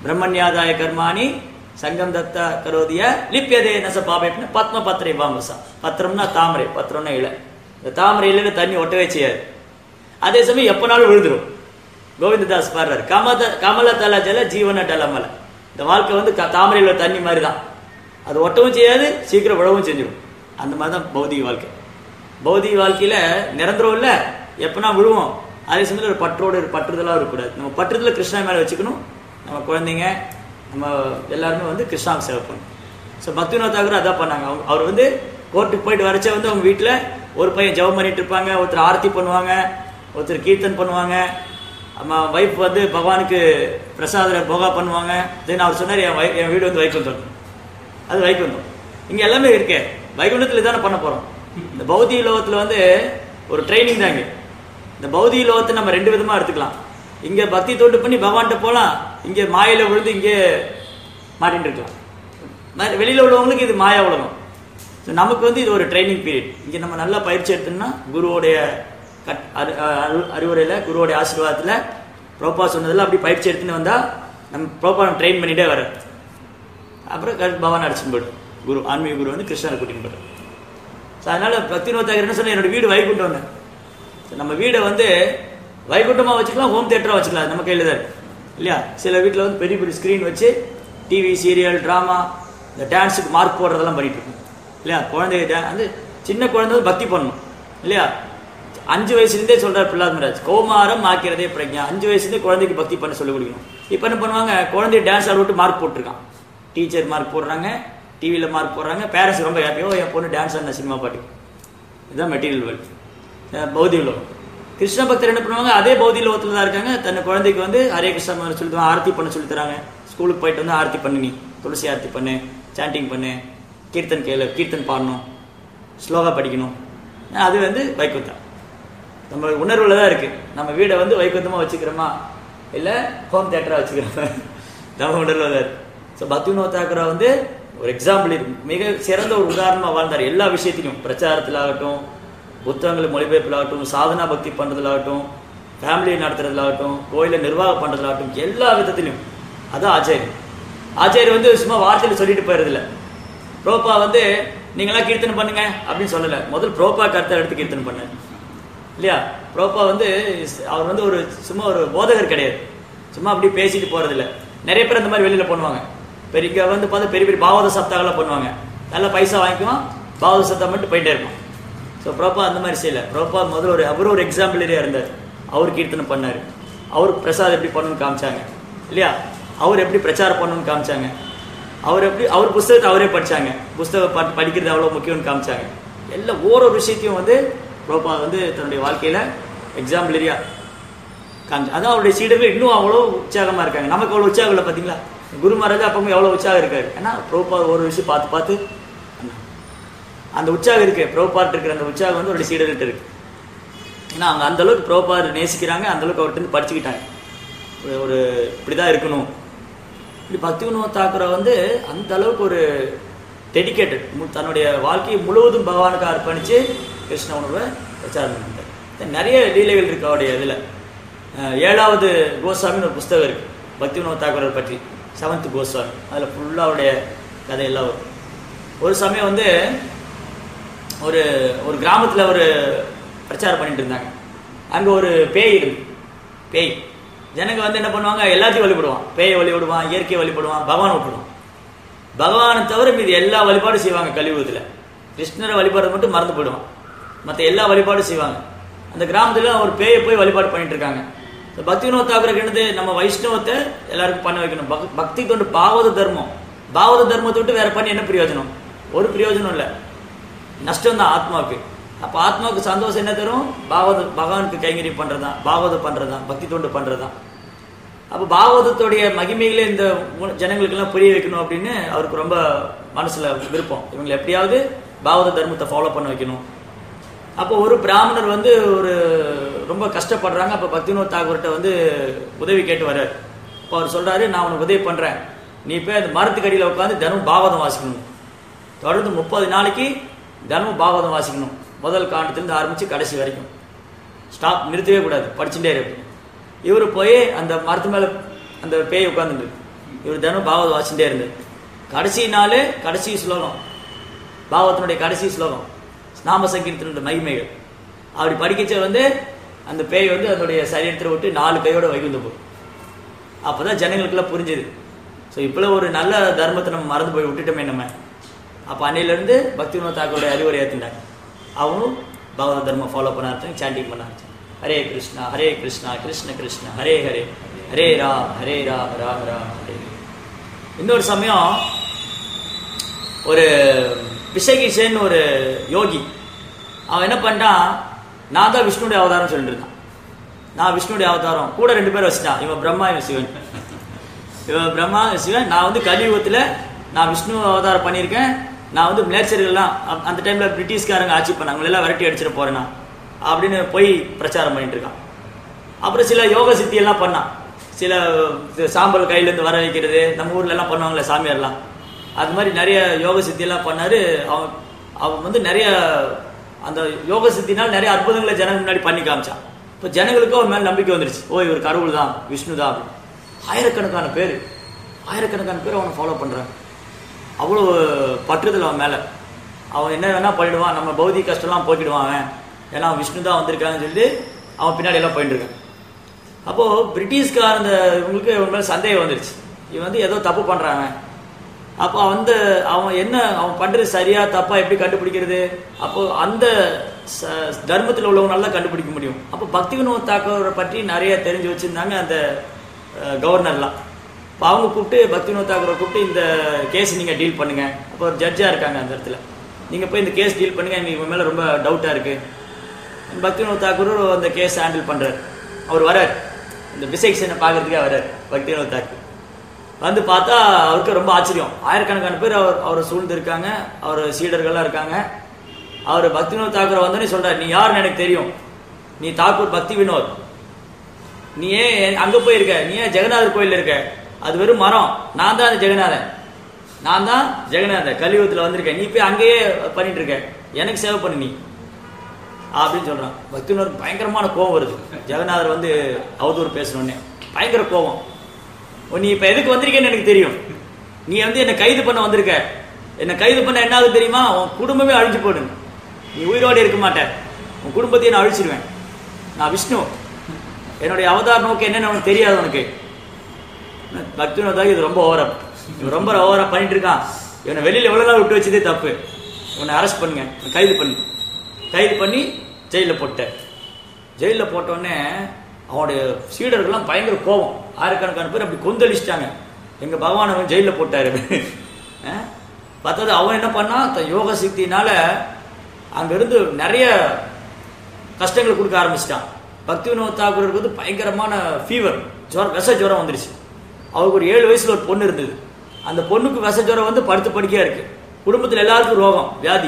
Speaker 1: பிரம்மண்யாதாய கர்மாணி சங்கம் தத்த கரோதிய லிப்பியதே நச பாபேப்னு பத்ம பத்திரை பாம்பசா பத்திரம்னா தாமரை பத்திரம்னா இலை இந்த தாமரை இலையில தண்ணி ஒட்டவே செய்யாது அதே சமயம் எப்பனாலும் விழுந்துரும் கோவிந்ததாஸ் பாடுறாரு கமத கமல தல ஜல ஜீவன டலமல இந்த வாழ்க்கை வந்து க- தாமரையில் உள்ள தண்ணி மாதிரி தான் அது ஒட்டவும் செய்யாது சீக்கிரம் விழவும் செஞ்சிடும் அந்த மாதிரி தான் பௌதிக வாழ்க்கை பௌதிக வாழ்க்கையில நிரந்தரம் இல்ல எப்பனா விழுவோம் அதே சமயத்தில் ஒரு பற்றோடு ஒரு பற்றுதலாக இருக்கக்கூடாது நம்ம பற்றுதல கிருஷ்ணா மேலே வச்சுக்கணும் நம்ம குழந்தைங்க நம்ம எல்லாருமே வந்து கிருஷ்ணாவுக்கு சேவை பண்ணணும் ஸோ பக்திநாத் தாகூர் அதான் பண்ணாங்க அவங்க அவர் வந்து கோர்ட்டுக்கு போயிட்டு வரச்ச வந்து அவங்க வீட்டில் ஒரு பையன் ஜெபம் பண்ணிட்டு இருப்பாங்க ஒருத்தர் ஆரத்தி பண்ணுவாங்க ஒருத்தர் கீர்த்தன் பண்ணுவாங்க அம்மா வைஃப் வந்து பகவானுக்கு பிரசாத போகா பண்ணுவாங்க தென் அவர் சொன்னார் என் வை என் வீடு வந்து வைகுந்தம் அது வைகுந்தம் இங்க எல்லாமே இருக்கே வைகுண்டத்தில் தானே பண்ண போறோம் இந்த பௌதிக லோகத்துல வந்து ஒரு ட்ரைனிங் தாங்க இந்த பௌதிக லோகத்தை நம்ம ரெண்டு விதமா எடுத்துக்கலாம் இங்க பக்தி தொண்டு பண்ணி பகவான்கிட்ட போலாம் இங்க மாயில விழுந்து இங்கே மாட்டிட்டு இருக்கலாம் ம- வெளியில உள்ளவங்களுக்கு இது மாயா உலகம் So, நமக்கு வந்து இது ஒரு ட்ரைனிங் பீரியட் இங்க நம்ம நல்லா பயிற்சி எடுத்தோம்னா குருவோடைய கட் அறி- அரு- அறிவுரையில குருவோடைய ஆசீர்வாதத்துல ப்ரோப்பா சொன்னதெல்லாம் அப்படி பயிற்சி எடுத்துன்னு வந்தா நம்ம ப்ரோப்பா ட்ரெயின் பண்ணிட்டே வர அப்புறம் கரெக்ட் பகவான் அடிச்சுன்னு போய்டும் குரு ஆன்மீக குரு வந்து கிருஷ்ணனை கூட்டின்னு போய்டும் ஸோ அதனால பக்தினோத்தாகர் என்ன சொன்ன என்னோட வீடு வைகுண்டம்னு So, நம்ம வீடை வந்து வைகுண்டமா வச்சுக்கலாம் ஹோம் தியேட்டரா வச்சுக்கலாம் அது நம்ம கையில தான் இருக்கு இல்லையா சில வீட்டில் வந்து பெரிய பெரிய ஸ்க்ரீன் வச்சு டிவி சீரியல் ட்ராமா இந்த டான்ஸுக்கு மார்க் போடுறதெல்லாம் பண்ணிட்டு இருக்கோம் இல்லையா குழந்தை dan- வந்து சின்ன குழந்தை வந்து பக்தி பண்ணணும் இல்லையா அஞ்சு வயசுலேருந்தே சொல்றார் பிரகலாத் மகாராஜ் கௌமாரம் ஆக்கிறதே பிரஜா அஞ்சு வயசுலேருந்தே குழந்தைக்கு பக்தி பண்ண சொல்லி கொடுக்கணும் இப்போ என்ன பண்ணுவாங்க குழந்தைய டான்ஸ் ஆட விட்டு மார்க் போட்டிருக்கான் டீச்சர் மார்க் போடுறாங்க டிவியில் மார்க் போடுறாங்க பேரண்ட்ஸ் ரொம்ப ஹாப்பியோ என் பொண்ணு டான்ஸ் ஆடின சினிமா பாட்டுக்கு இதுதான் மெட்டீரியல் வேர்ல்டு பௌதிக லோகம் கிருஷ்ண பக்தர் என்ன பண்ணுவாங்க அதே பௌதிக லோகத்தில் தான் இருக்காங்க தன் குழந்தைக்கு வந்து ஹரே கிருஷ்ணா மந்திரம் சொல்லி தருவாங்க ஆரத்தி பண்ண சொல்லி தராங்க ஸ்கூலுக்கு போயிட்டு வந்து ஆரத்தி பண்ணு நீ துளசி ஆரத்தி பண்ணு சாண்டிங் பண்ணு கீர்த்தன் கேளு கீர்த்தன் பாடணும் ஸ்லோகா படிக்கணும் அது வந்து வைகுந்தம் நம்ம உணர்வுல தான் இருக்கு நம்ம வீடை வந்து வைகுந்தமா வச்சுக்கிறோமா இல்ல ஹோம் தியேட்டரா வச்சுக்கிறோமா நம்ம உணர்வுல தான் இருக்கு ஸோ பக்திவினோத் தாக்கரா வந்து ஒரு எக்ஸாம்பிள் இருக்கு மிக சிறந்த ஒரு உதாரணமா வாழ்ந்தார் எல்லா விஷயத்திலும் பிரச்சாரத்தில் ஆகட்டும் புத்தகங்களை மொழிபெயர்ப்பிலாகட்டும் சாதனா பக்தி பண்றதுலாகட்டும் ஃபேமிலி நடத்துறதுலாகட்டும் கோயிலை நிர்வாகம் பண்றதுலாகட்டும் எல்லா விதத்திலும் அதான் ஆச்சாரி ஆச்சாரி வந்து சும்மா வார்த்தையில சொல்லிட்டு போயிருதில்ல ப்ரோப்பா வந்து நீங்களாம் கீர்த்தனை பண்ணுங்க அப்படின்னு சொல்லல முதல் ப்ரோப்பா கருத்தை எடுத்து கீர்த்தனை பண்ணார் இல்லையா ப்ரோப்பா வந்து அவர் வந்து ஒரு சும்மா ஒரு போதகர் கிடையாது சும்மா அப்படி பேசிட்டு போறதில்ல நிறைய பேர் அந்த மாதிரி வெளியில பண்ணுவாங்க பெரிய இங்க வந்து பார்த்தா பெரிய பெரிய பாவத சப்தாகலாம் பண்ணுவாங்க நல்ல பைசா வாங்கிக்குவோம் பாவத சப்தா மட்டும் போயிட்டே இருக்கும் ஸோ ப்ரோப்பா அந்த மாதிரி செய்யல ப்ரோப்பா முதல்ல ஒரு அவர் ஒரு எக்ஸாம்பிளரியா இருந்தார் அவர் கீர்த்தனை பண்ணாரு அவர் பிரசாத் எப்படி பண்ணணும்னு காமிச்சாங்க இல்லையா அவர் எப்படி பிரச்சாரம் பண்ணணும்னு காமிச்சாங்க அவர் எப்படி அவர் புஸ்தகத்தை அவரே படிச்சாங்க புஸ்தகம் படி- படிக்கிறது அவ்வளோ முக்கியம்னு காமிச்சாங்க எல்லா ஒவ்வொரு விஷயத்தையும் வந்து ப்ரோப்பா வந்து தன்னுடைய வாழ்க்கையில எக்ஸாம்பிளரியா காமிச்சு அதான் அவருடைய சீடர்கள் இன்னும் அவ்வளோ உற்சாகமா இருக்காங்க நமக்கு அவ்வளோ உற்சாகம் இல்லை பார்த்தீங்களா குரு மகாராஜா அப்பவும் எவ்வளோ உற்சாகம் இருக்காரு ஏன்னா ப்ரோப்பா ஒரு விஷயம் பார்த்து பார்த்து பண்ணாங்க. அந்த உற்சாகம் இருக்கு ப்ரோபாட் இருக்கிற அந்த உற்சாகம் வந்து அவருடைய சீடர்கிட்ட இருக்கு ஏன்னா அவங்க அந்த அளவுக்கு ப்ரோபார் நேசிக்கிறாங்க அந்த அளவுக்கு அவர்கிட்ட இருந்து படிச்சுக்கிட்டாங்க ஒரு- ஒரு இப்படிதான் இருக்கணும் இப்படி பக்தி உணவு தாக்குற வந்து அந்த அளவுக்கு ஒரு டெடிகேட்டட் தன்னுடைய வாழ்க்கையை முழுவதும் பகவானுக்கு அர்ப்பணிச்சு கிருஷ்ண உணவை பிரச்சாரம் பண்ணிட்டார் நிறைய லீலைகள் இருக்கு அவருடைய இதில் ஏழாவது கோஸ்வாமின்னு ஒரு புஸ்தகம் இருக்கு பக்தி உணவு தாக்குறரை பற்றி செவன்த் கோஸ்வாமி அதில் ஃபுல்லாக அவருடைய கதையெல்லாம் வரும் ஒரு சமயம் வந்து ஒரு ஒரு கிராமத்தில் ஒரு பிரச்சாரம் பண்ணிட்டு இருந்தாங்க அங்கே ஒரு பேய் இருக்கு பேய் ஜனங்க வந்து என்ன பண்ணுவாங்க எல்லாத்தையும் வழிபடுவான் பேயை வழிபடுவான் இயற்கையை வழிபடுவான் பகவானை விட்டுடுவான் பகவானை தவிர மீது எல்லா வழிபாடும் செய்வாங்க கலியுகத்தில் கிருஷ்ணரை வழிபாடு மட்டும் மறந்து போயிடுவான் மற்ற எல்லா வழிபாடும் செய்வாங்க அந்த கிராமத்துல ஒரு பேயை போய் வழிபாடு பண்ணிட்டு இருக்காங்க இந்த பக்தி வினோத் தாக்குறதுக்கு என்னது நம்ம வைஷ்ணவத்தை எல்லாருக்கும் பண்ண வைக்கணும் பக்- பக்தி தொண்டு பாவத தர்மம் பாவத தர்மத்தை விட்டு வேற பண்ணி என்ன பிரயோஜனம் ஒரு பிரயோஜனம் இல்லை நஷ்டம் தான் ஆத்மாவுக்கு அப்ப ஆத்மாவுக்கு சந்தோஷம் என்ன தரும் பாவத பகவானுக்கு கைங்கறி பண்றதுதான் பாவதம் பண்றதுதான் பக்தி தொண்டு பண்றதுதான் அப்ப பாகவதத்துடைய மகிமைகளை இந்த உ- ஜனங்களுக்கெல்லாம் புரிய வைக்கணும் அப்படின்னு அவருக்கு ரொம்ப மனசுல விருப்பம் இவங்களை எப்படியாவது பாகவத தர்மத்தை ஃபாலோ பண்ண வைக்கணும் அப்போ ஒரு பிராமணர் வந்து ஒரு ரொம்ப கஷ்டப்படுறாங்க அப்போ பக்தினோத் தாகூர்கிட்ட வந்து உதவி கேட்டு வர்றாரு அப்போ அவர் சொல்றாரு நான் உனக்கு உதவி பண்றேன் நீ போய் அந்த மரத்துக்கடியில் உட்காந்து தினமும் பாகவதம் வாசிக்கணும் தொடர்ந்து முப்பது நாளைக்கு தினமும் பாகவதம் வாசிக்கணும் முதல் காண்டத்திலிருந்து ஆரம்பிச்சு கடைசி வரைக்கும் ஸ்டாப் நிறுத்தவே கூடாது படிச்சுட்டே இருக்கும் இவர் போய் அந்த மரத்து மேல அந்த பேய் உட்காந்துட்டு இவர் தினம் பாகவத் வாசிட்டே இருந்தார் கடைசி நாள் கடைசி ஸ்லோகம் பாகவத்தினுடைய கடைசி ஸ்லோகம் நாம சங்கீர்த்தனுடைய மகிமைகள் அப்படி படிக்கச்ச வந்து அந்த பேய் வந்து அதனுடைய சரீரத்தில் விட்டு நாலு கையோட வைகுந்த போகும் அப்பதான் ஜனங்களுக்கெல்லாம் புரிஞ்சுது ஸோ இப்போல ஒரு நல்ல தர்மத்தை நம்ம மறந்து போய் விட்டுட்டோமே நம்ம அப்போ அன்னையிலேருந்து பக்தி வினோத் தாக்கரோட அறிவுரை ஏற்றினாங்க அவனும் பகவத தர்மம் ஃபாலோ பண்ண ஆரம்பிச்சாங்க சாண்டிங் பண்ண ஆரம்பிச்சாங்க ஹரே கிருஷ்ணா ஹரே கிருஷ்ணா கிருஷ்ண கிருஷ்ணா ஹரே ஹரே ஹரே ரா ஹரே ரா ரா ரா ஹரே இன்னொரு சமயம் ஒரு பிஷகிஷன் ஒரு யோகி அவன் என்ன பண்ணிட்டான் நான் தான் விஷ்ணுடைய அவதாரம் சொல்லிட்டு இருந்தான் நான் விஷ்ணுடைய அவதாரம் கூட ரெண்டு பேரும் வச்சுட்டான் இவன் பிரம்மா இவன் சிவன் இவன் பிரம்மா இவன் சிவன் நான் வந்து கலியுகத்தில் நான் விஷ்ணு அவதாரம் பண்ணியிருக்கேன் நான் வந்து மிளேச்சர்கள்லாம் அப்- அந்த டைம்ல பிரிட்டிஷ்காரங்க ஆட்சி பண்ணாங்க அவங்கள எல்லாம் விரட்டி அடிச்சிட போறேன் நான் அப்படின்னு போய் பிரச்சாரம் பண்ணிட்டு இருக்கான் அப்புறம் சில யோக சித்தி எல்லாம் பண்ணான் சில இது சாம்பல் கையில இருந்து வர வைக்கிறது நம்ம ஊர்ல எல்லாம் பண்ணுவாங்கல்ல சாமியார்லாம் அது மாதிரி நிறைய யோக சித்தி எல்லாம் பண்ணாரு அவன் அவன் வந்து நிறைய அந்த யோக சித்தினால் நிறைய அற்புதங்களை ஜனங்க முன்னாடி பண்ணி காமிச்சான் இப்போ ஜனங்களுக்கும் அவன் மேல நம்பிக்கை வந்துருச்சு ஓ இவர் கடவுள் தான் விஷ்ணு தான் அப்படின்னு. ஆயிரக்கணக்கான பேர் ஆயிரக்கணக்கான பேர் அவனை ஃபாலோ பண்றாங்க அவ்வளோ பற்றுதல் அவன் மேல அவன் என்ன வேணா பண்ணிடுவான் நம்ம பௌதிக கஷ்டம்லாம் போக்கிடுவான் அவன் ஏன்னா அவன் விஷ்ணு தான் வந்திருக்காங்கன்னு சொல்லி அவன் பின்னாடி எல்லாம் போயிட்டு இருக்கான் அப்போ பிரிட்டிஷ்கார அந்த இவங்களுக்கு இவங்க மேல சந்தேகம் வந்துருச்சு இவன் வந்து ஏதோ தப்பு பண்றான் அவன். அப்போ அந்த அவன் என்ன அவன் பண்றது சரியா தப்பா எப்படி கண்டுபிடிக்கிறது அப்போ அந்த ச- தர்மத்தில் உள்ளவங்க நல்லா கண்டுபிடிக்க முடியும் அப்போ பக்தி வினோத் தாக்கரை பற்றி நிறைய தெரிஞ்சு வச்சிருந்தாங்க அந்த அஹ், கவர்னர்லாம் இப்போ அவங்க கூப்பிட்டு பக்தி வினோத் தாக்கரை கூப்பிட்டு இந்த கேஸ் நீங்க டீல் பண்ணுங்க அப்போ ஒரு ஜட்ஜா இருக்காங்க அந்த இடத்துல நீங்க போய் இந்த கேஸ் டீல் பண்ணுங்க எங்களுக்கு இவன் மேல ரொம்ப டவுட்டா இருக்கு பக்தி வினோத் தாக்கூர் அந்த கேஸ் ஹேண்டில் பண்றாரு அவர் வரார் இந்த விசேஷனை பார்க்கறதுக்கே வரார் பக்தி வினோத் தாக்கூர் வந்து பார்த்தா அவருக்கு ரொம்ப ஆச்சரியம் ஆயிரக்கணக்கான பேர் அவர் அவரை சூழ்ந்து இருக்காங்க அவர் சீடர்கள்லாம் இருக்காங்க அவர் பக்தி வினோத் தாக்கூர் வந்தோடனே சொல்றாரு நீ யாருன்னு எனக்கு தெரியும் நீ தாக்கூர் பக்தி வினோத் நீ ஏன் அங்க போயிருக்க நீ ஏன் ஜெகநாதர் கோயில் இருக்க அது வெறும் மரம் நான் தான் அந்த ஜெகநாதன் நான் தான் ஜெகநாதன் கலியுகத்துல வந்திருக்கேன் நீ போய் அங்கேயே பண்ணிட்டு இருக்க எனக்கு சேவை பண்ணு நீ அப்படின்னு சொல்றான் பக்தினருக்கு பயங்கரமான கோபம் வருது ஜெகநாதர் வந்து அவதூறு பேசணுன்னே பயங்கர கோபம் ஓ, நீ இப்ப எதுக்கு வந்திருக்கேன்னு எனக்கு தெரியும் நீ வந்து என்னை கைது பண்ண வந்திருக்க என்னை கைது பண்ண என்ன ஆகுது தெரியுமா உன் குடும்பமே அழிஞ்சு போடும் நீ உயிரோடு இருக்க மாட்ட உன் குடும்பத்தையே நான் அழிச்சிருவேன் நான் விஷ்ணு என்னுடைய அவதார நோக்கம் என்னன்னு உனக்கு தெரியாது உனக்கு பக்தினோதாக இது ரொம்ப ஓவரா இவன் ரொம்ப ஓவரா பண்ணிட்டு இருக்கான் இவனை வெளியில எவ்வளவு நாள் விட்டு வச்சதே தப்பு இவனை அரெஸ்ட் பண்ணுங்க இவனை கைது பண்ணு கைது பண்ணி ஜெயில போட்டேன் ஜெயில போட்டோடனே அவனுடைய சீடர்கள்லாம் பயங்கர கோபம் ஆயிரக்கணக்கான பேர் அப்படி கொந்தளிச்சிட்டாங்க எங்க பகவான் அவன் ஜெயில போட்டாரு அஹ்? பார்த்தது அவன் என்ன பண்ணான் தன் யோக சக்தினால அங்கிருந்து நிறைய கஷ்டங்களை கொடுக்க ஆரம்பிச்சிட்டான் பக்தி வினோத் தாக்கூருக்கு வந்து பயங்கரமான ஃபீவர் ஜுரம் விஷ ஜுரம் வந்துருச்சு அவருக்கு ஒரு ஏழு வயசுல ஒரு பொண்ணு இருந்தது அந்த பொண்ணுக்கு விஷ ஜுரம் வந்து படுத்து படுக்கையா இருக்கு குடும்பத்துல எல்லாருக்கும் ரோகம் வியாதி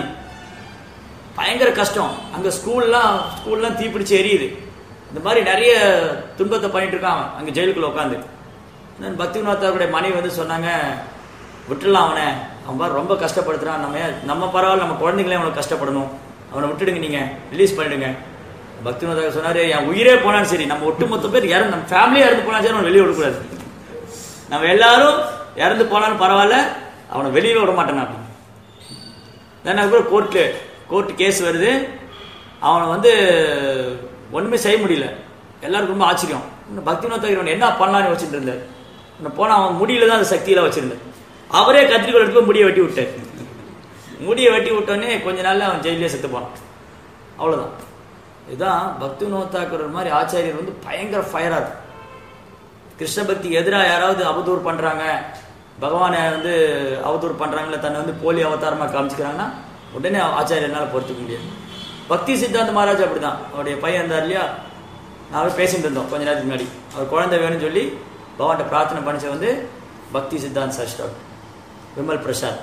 Speaker 1: பயங்கர கஷ்டம் அங்க ஸ்கூல்லாம் ஸ்கூல்லாம் தீப்பிடிச்சு எரியுது இந்த மாதிரி நிறைய துன்பத்தை பண்ணிட்டு இருக்கான் அவன் அங்க ஜெயிலுக்குள்ள உட்காந்து நான் பக்தி வினோத்தாவுடைய மனைவி வந்து சொன்னாங்க விட்டுடலாம் அவனை அவன் பாரு ரொம்ப கஷ்டப்படுத்துறான் நம்ம ஏன் நம்ம பரவாயில்ல நம்ம குழந்தைங்களே அவனுக்கு கஷ்டப்படணும் அவனை விட்டுடுங்க நீங்க ரிலீஸ் பண்ணிடுங்க பக்தி வினோதாக சொன்னாரு என் உயிரே போனாலும் சரி நம்ம ஒட்டுமொத்த பேர் இறந்து நம்ம ஃபேமிலியே இறந்து போனாலும் சரி அவனை வெளியே விடக்கூடாது நம்ம எல்லாரும் இறந்து போனாலும் பரவாயில்ல அவனை வெளியே விட மாட்டேன் அப்படின்னு தென் அதுக்கப்புறம் கோர்ட்டு கோர்ட் கேஸ் வருது அவனை வந்து ஒண்ணுமே செய்ய முடியல எல்லாருக்கும் ரொம்ப ஆச்சரியம் இன்னும் பக்தி வினோத் என்ன பண்ணலாம்னு வச்சுட்டு இருந்தார் இன்னும் போனா அவன் முடியல தான் அந்த சக்தியெல்லாம் வச்சிருந்தார் அவரே கத்திரிக்கோள் எடுத்து போய் முடியை வெட்டி விட்டார் முடியை வெட்டி விட்டோடனே கொஞ்ச நாள்ல அவன் ஜெயிலே செத்து போனான் அவ்வளவுதான் இதுதான் பக்தி வினோத்தாக்குற மாதிரி ஆச்சாரியர் வந்து பயங்கர ஃபயரா இருக்கும் கிருஷ்ண பக்தி எதிராக யாராவது அவதூறு பண்றாங்க பகவானை வந்து அவதூறு பண்றாங்களே தன்னை வந்து போலி அவதாரமா காமிச்சுக்கிறாங்கன்னா உடனே ஆச்சாரியனால பொறுத்துக்க முடியாது பக்தி சித்தாந்த மகாராஜ் அப்படிதான் அவருடைய பையன் இருந்தார் இல்லையா நாவே பேசிட்டு இருந்தோம் கொஞ்ச நேரத்துக்கு முன்னாடி அவர் குழந்தை வேணும்னு சொல்லி பகவான்கிட்ட பிரார்த்தனை பண்ணிச்ச வந்து பக்தி சித்தாந்த் சஷ்டாக் விமல் பிரசாத்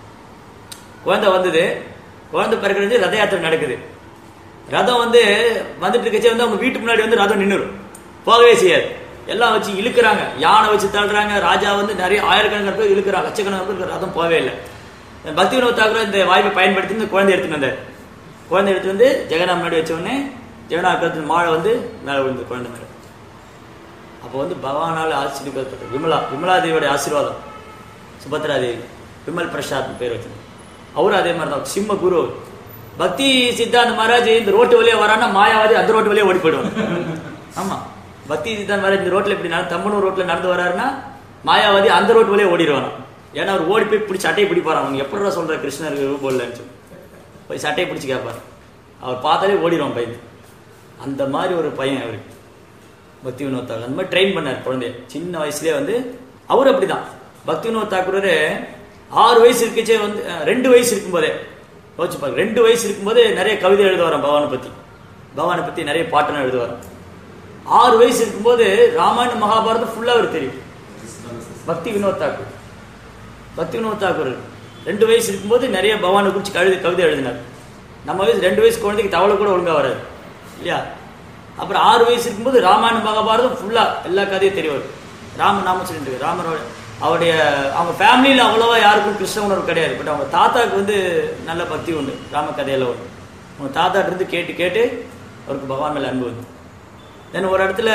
Speaker 1: குழந்தை வந்தது குழந்தை பிறக்கிறது ரத யாத்திரை நடக்குது ரதம் வந்து வந்துட்டு இருக்கச்சே வந்து அவங்க வீட்டு முன்னாடி வந்து ரதம் நின்னுரும் போகவே செய்யாது எல்லாம் வச்சு இழுக்கிறாங்க யானை வச்சு தள்ளுறாங்க ராஜா வந்து நிறைய ஆயிரக்கணக்கான பேர் இழுக்கிறாங்க லட்சக்கணக்கான பேர் ரதம் போகவே இல்லை பக்தி வினோத் தாக்கூர் இந்த வாய்ப்பை பயன்படுத்தி இந்த குழந்தை எடுத்துட்டு வந்தார் குழந்தை எடுத்து வந்து ஜெகநாத் முன்னாடி வச்ச உடனே ஜெகநாத் கருத்து மாழை வந்து மேலே விழுந்து குழந்தை மேலே அப்போ வந்து பகவானால் ஆசீர்வதிக்கப்பட்ட விமலா விமலா தேவியோட ஆசீர்வாதம் சுபத்ரா தேவி விமல் பிரசாத் பேர் வச்சு அவரும் அதே மாதிரி தான் சிம்ம குரு பக்தி சித்தாந்த மகாராஜ் இந்த ரோட்டு வழியா வரான்னா மாயாவாதி அந்த ரோட்டு வழியா ஓடி போயிடுவாங்க ஆமா பக்தி சித்தாந்த மகாராஜ் இந்த ரோட்ல இப்படி நட தம்மனூர் ரோட்ல நடந்து வராருன்னா மாயாவாதி அந்த ரோட்டு வழியா ஓடிடுவாங்க ஏன்னா அவர் ஓடி போய் பிடிச்சி சட்டையை பிடிப்பாரு அவங்க எப்படா சொல்ற கிருஷ்ணருக்கு ரூபம் இல்லைன்னு சொல்லி போய் சட்டையை பிடிச்சி கேட்பார் அவர் பார்த்தாலே ஓடிடுவான் பையன் அந்த மாதிரி ஒரு பையன் அவருக்கு பக்தி வினோத் தாக்கூர் அந்த மாதிரி ட்ரெயின் பண்ணார் குழந்தைய சின்ன வயசுலயே வந்து அவர் அப்படிதான் பக்தி வினோத் தாக்கூர் ஆறு வயசு இருக்குச்சே வந்து அஹ், ரெண்டு வயசு இருக்கும்போதே யோசிச்சு பாருங்க ரெண்டு வயசு இருக்கும்போதே நிறைய கவிதை எழுத வரான் பகவானை பத்தி பகவானை பத்தி நிறைய பாட்டெல்லாம் எழுத வரான் ஆறு வயசு இருக்கும்போது ராமாயண மகாபாரதம் ஃபுல்லா அவருக்கு தெரியும் பக்தி வினோத் தாக்கூர் பக்தி வினோத் தாக்கூர் ரெண்டு வயசு இருக்கும்போது நிறைய பகவானை குறிச்சு கவிதை கவிதை எழுதினார் நம்ம வயசு ரெண்டு வயசு குழந்தைக்கு தவளை கூட ஒழுங்கா வராது இல்லையா அப்புறம் ஆறு வயசு இருக்கும்போது ராமாயண மகாபாரதம் ஃபுல்லா எல்லா கதையும் தெரியும் அவருக்கு. ராம நாம சொல்லிட்டு இருக்கு. ராமரோட அவருடைய அவங்க ஃபேமிலியில் அவ்வளோவா யாருக்கும் கிருஷ்ண உணர்வு கிடையாது பட் அவங்க தாத்தாக்கு வந்து நல்ல பக்தி உண்டு ராம கதையில உண்டு அவங்க தாத்தாட்ட இருந்து கேட்டு கேட்டு அவருக்கு பகவான் மேல அன்பு வந்து தென் ஒரு இடத்துல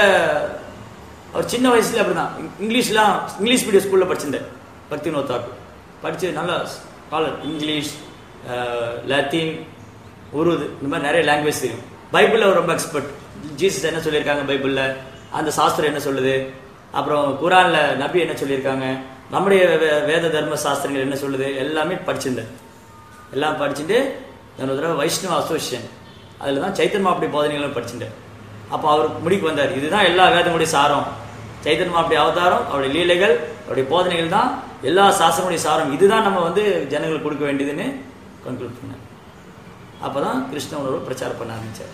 Speaker 1: அவர் சின்ன வயசுல அப்படிதான் இங்~ இங்கிலீஷ்லாம் இங்கிலீஷ் மீடியம் ஸ்கூல்ல படிச்சிருந்தேன் பக்தி நோத்தாக்கு படிச்சு நல்லா ஸ்காலர் இங்கிலீஷ் அஹ், லத்தீன் உருது இந்த மாதிரி நிறைய லாங்குவேஜ் தெரியும் பைபிளில் அவர் ரொம்ப எக்ஸ்பர்ட் ஜீசஸ் என்ன சொல்லியிருக்காங்க பைபிளில் அந்த சாஸ்திரம் என்ன சொல்லுது அப்புறம் குரான்ல நபி என்ன சொல்லியிருக்காங்க நம்முடைய வே- வேத தர்ம சாஸ்திரங்கள் என்ன சொல்லுது எல்லாமே படிச்சிருந்தேன் எல்லாம் படிச்சுட்டு நான் ஒரு தடவை வைஷ்ணவ அசோசியேஷன் அதில் தான் சைத்தன் மாப்படி போதனைகளும் படிச்சுட்டேன் அப்போ அவர் முடிக்கு வந்தார் இதுதான் எல்லா வேதங்களுடைய சாரம் சைத்தன் மாப்படி அவதாரம் அவருடைய லீலைகள் அவருடைய போதனைகள் தான் எல்லா சாஸ்திரங்களுடைய சாரம் இதுதான் நம்ம வந்து ஜனங்களுக்கு கொடுக்க வேண்டியதுன்னு கன்க்ளூட் பண்ணார் அப்போ தான் கிருஷ்ண உணர்வு பிரச்சாரம் பண்ண ஆரம்பிச்சார்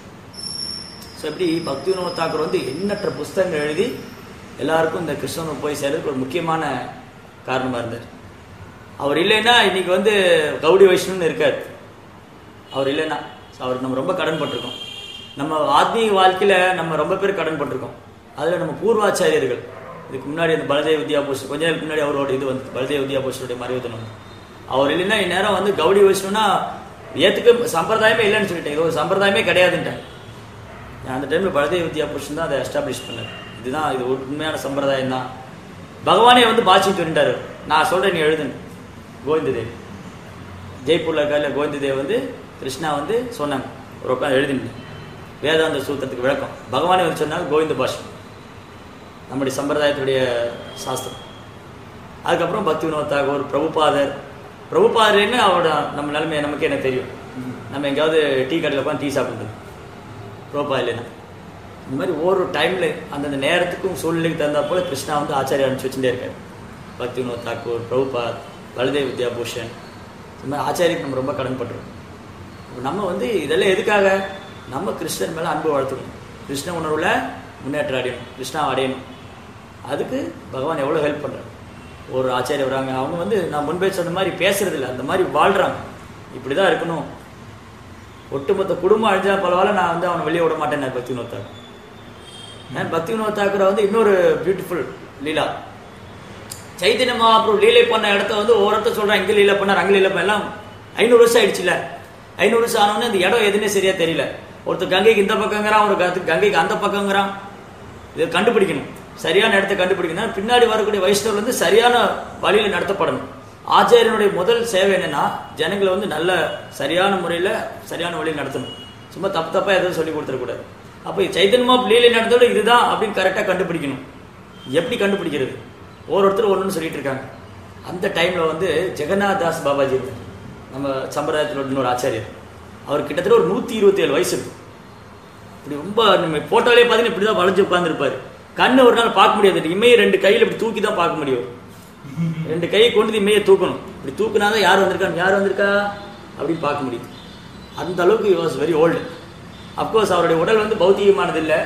Speaker 1: ஸோ இப்படி பக்தி வினோத் தாக்கூர் வந்து எண்ணற்ற புஸ்தகங்கள் எழுதி எல்லாருக்கும் இந்த கிருஷ்ணன் போய் சேர்றதுக்கு ஒரு முக்கியமான காரணமாக இருந்தார் அவர் இல்லைன்னா இன்னைக்கு வந்து கௌடி வைஷ்ணவன்னு இருக்கார் அவர் இல்லைன்னா So அவருக்கு நம்ம ரொம்ப கடன் பட்டிருக்கோம் நம்ம ஆத்மீக வாழ்க்கையில நம்ம ரொம்ப பேர் கடன் பட்டிருக்கோம் அதுல நம்ம பூர்வாச்சாரியர்கள் இதுக்கு முன்னாடி அந்த பலதேவ வித்யாபூஷ் கொஞ்ச நேரம் முன்னாடி அவரோட இது வந்து பலதேவ வித்யாபூஷனுடைய மறைவு தினம் அவர் இல்லைன்னா இந்நேரம் வந்து கௌடி வைஷ்ணவனா ஏத்துக்க சம்பிரதாயமே இல்லைன்னு சொல்லிட்டேன் இது ஒரு சம்பிரதாயமே கிடையாதுன்ட்டேன் அந்த டைம்ல பலதேவ வித்யாபூஷன் தான் அதை எஸ்டாப்ளிஷ் பண்ணார் இதுதான் இது ஒரு உண்மையான சம்பிரதாயம் தான் பகவானே வந்து பாட்சிட்டு இருந்தாரு நான் சொல்றேன் நீ எழுதுன்னு கோவிந்த தேவ் ஜெய்ப்பூர்ல இருக்கார்ல கோவிந்த தேவ் வந்து கிருஷ்ணா வந்து சொன்னாங்க ஒரு உட்காந்து எழுதினேன் வேதாந்த சூத்திரத்துக்கு விளக்கம் பகவானே வந்து சொன்னாங்க கோவிந்த பாஷம் நம்முடைய சம்பிரதாயத்துடைய சாஸ்திரம் அதுக்கப்புறம் பக்தி வினோத் தாகூர் பிரபுபாதர் பிரபுபாதர்னு அவரோட நம்ம நிலைமை நமக்கு என்ன தெரியும் நம்ம எங்கேயாவது டீ கடையில் உட்காந்து டீ சாப்பிடுறது பிரபுபா இல்லைன்னா இந்த மாதிரி ஒரு டைம்ல அந்தந்த நேரத்துக்கும் சூழ்நிலைக்கு தகுந்தா போல கிருஷ்ணா வந்து ஆச்சாரியா அனுப்பிச்சு வச்சுட்டே இருக்காரு பக்தி வினோத் தாக்கூர் பிரபுபாத் பலதேவ் வித்யாபூஷன் இந்த மாதிரி ஆச்சாரிக்கு நம்ம ரொம்ப கடன்பட்டிருக்கோம் அப்ப நம்ம வந்து இதெல்லாம் எதுக்காக நம்ம கிருஷ்ணன் மேல அன்பு வளர்த்துக்கணும் கிருஷ்ண உணர்வுல முன்னேற்றம் அடையணும் கிருஷ்ணா அடையணும் அதுக்கு பகவான் எவ்வளோ ஹெல்ப் பண்றாரு ஒரு ஆச்சாரியர் வராங்க அவங்க வந்து நான் முன்பே சொன்ன மாதிரி பேசுறது இல்லை அந்த மாதிரி வாழ்றாங்க இப்படிதான் இருக்கணும் ஒட்டுமொத்த குடும்பம் அழிஞ்சா பரவாயில்ல நான் வந்து அவனை வெளியே விட மாட்டேன் பக்தி வினோத் தாக்கூர் ஏன் பக்தி வினோத் தாக்கூரை வந்து இன்னொரு பியூட்டிஃபுல் லீலா சைத்தன்ய மகாபுரு லீலை பண்ண இடத்த வந்து ஒவ்வொருத்த சொல்றான் இங்க லீலை பண்ணார் அங்க லீலை பண்ண எல்லாம் ஐநூறு வருஷம் ஆயிடுச்சுல ஐநூறு வருஷம் ஆனவொடனே அந்த இடம் எதுன்னே சரியா தெரியல ஒருத்தர் கங்கைக்கு இந்த பக்கங்கிறான் ஒரு கத்து- கங்கைக்கு அந்த பக்கங்கிறான் இதை கண்டுபிடிக்கணும் சரியான இடத்தை கண்டுபிடிக்கணும் பின்னாடி வரக்கூடிய வைஷ்ணவர் வந்து சரியான வழியில நடத்தப்படணும் ஆச்சாரியனுடைய முதல் சேவை என்னன்னா ஜனங்களை வந்து நல்ல சரியான முறையில சரியான வழியில் நடத்தணும் சும்மா தப்பு தப்பா எதுவும் சொல்லி கொடுத்துடக்கூடாது அப்போ சைத்தன்யமா லீலை நடத்தோட இதுதான் அப்படின்னு கரெக்டா கண்டுபிடிக்கணும் எப்படி கண்டுபிடிக்கிறது ஒவ்வொருத்தரும் ஒன்றுன்னு சொல்லிட்டு இருக்காங்க அந்த டைம்ல வந்து ஜெகநாத் தாஸ் பாபாஜி இருந்தார். நம்ம சம்பிரதாயத்தில் உள்ள இன்னொரு ஆச்சாரியர் அவர் கிட்டத்தட்ட ஒரு நூத்தி இருபத்தி ஏழு வயசு இருக்கும் இப்படி ரொம்ப நம்ம போட்டோலே பார்த்தீங்கன்னா இப்படி தான் வளைஞ்சு உட்காந்துருப்பாரு கண்ணு ஒரு நாள் பார்க்க முடியாது இமையை ரெண்டு கையில் இப்படி தூக்கி தான் பார்க்க முடியும் ரெண்டு கையை கொண்டு வந்து இமையை தூக்கணும் இப்படி தூக்குனாதான் யார் வந்திருக்காங்க யார் வந்திருக்கா அப்படின்னு பார்க்க முடியும் அந்த அளவுக்கு வாஸ் வெரி ஓல்டு அப்கோர்ஸ் அவருடைய உடல் வந்து பௌத்திகமானது இல்லை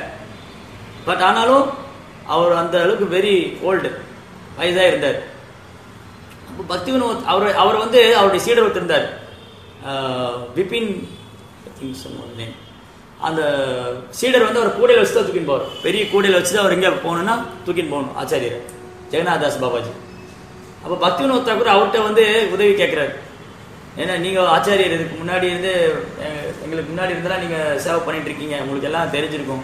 Speaker 1: பட் ஆனாலும் அவர் அந்த அளவுக்கு வெரி ஓல்டு வயதா இருந்தார் அப்போ பக்தி வினோத் அவர் அவர் வந்து அவருடைய சீடர் ஒருத்தர் இருந்தார் ஆஹ் Vipin I think someone name. அந்த சீடர் வந்து அவர் கூடையில் வச்சு தான் தூக்கின்னு போவார் பெரிய கூடையில் வச்சு தான் அவர் எங்கே போகணும்னா தூக்கின்னு போகணும் ஆச்சாரியர் ஜெகநாதாஸ் பாபாஜி அப்போ பக்தி வினோத் தாக்கூர் அவர்கிட்ட வந்து உதவி கேட்குறாரு ஏன்னா நீங்கள் ஆச்சாரியர் இதுக்கு முன்னாடி இருந்து எங்க- எங்களுக்கு முன்னாடி இருந்தெல்லாம் நீங்கள் சேவை பண்ணிட்டு இருக்கீங்க உங்களுக்கு எல்லாம் தெரிஞ்சிருக்கும்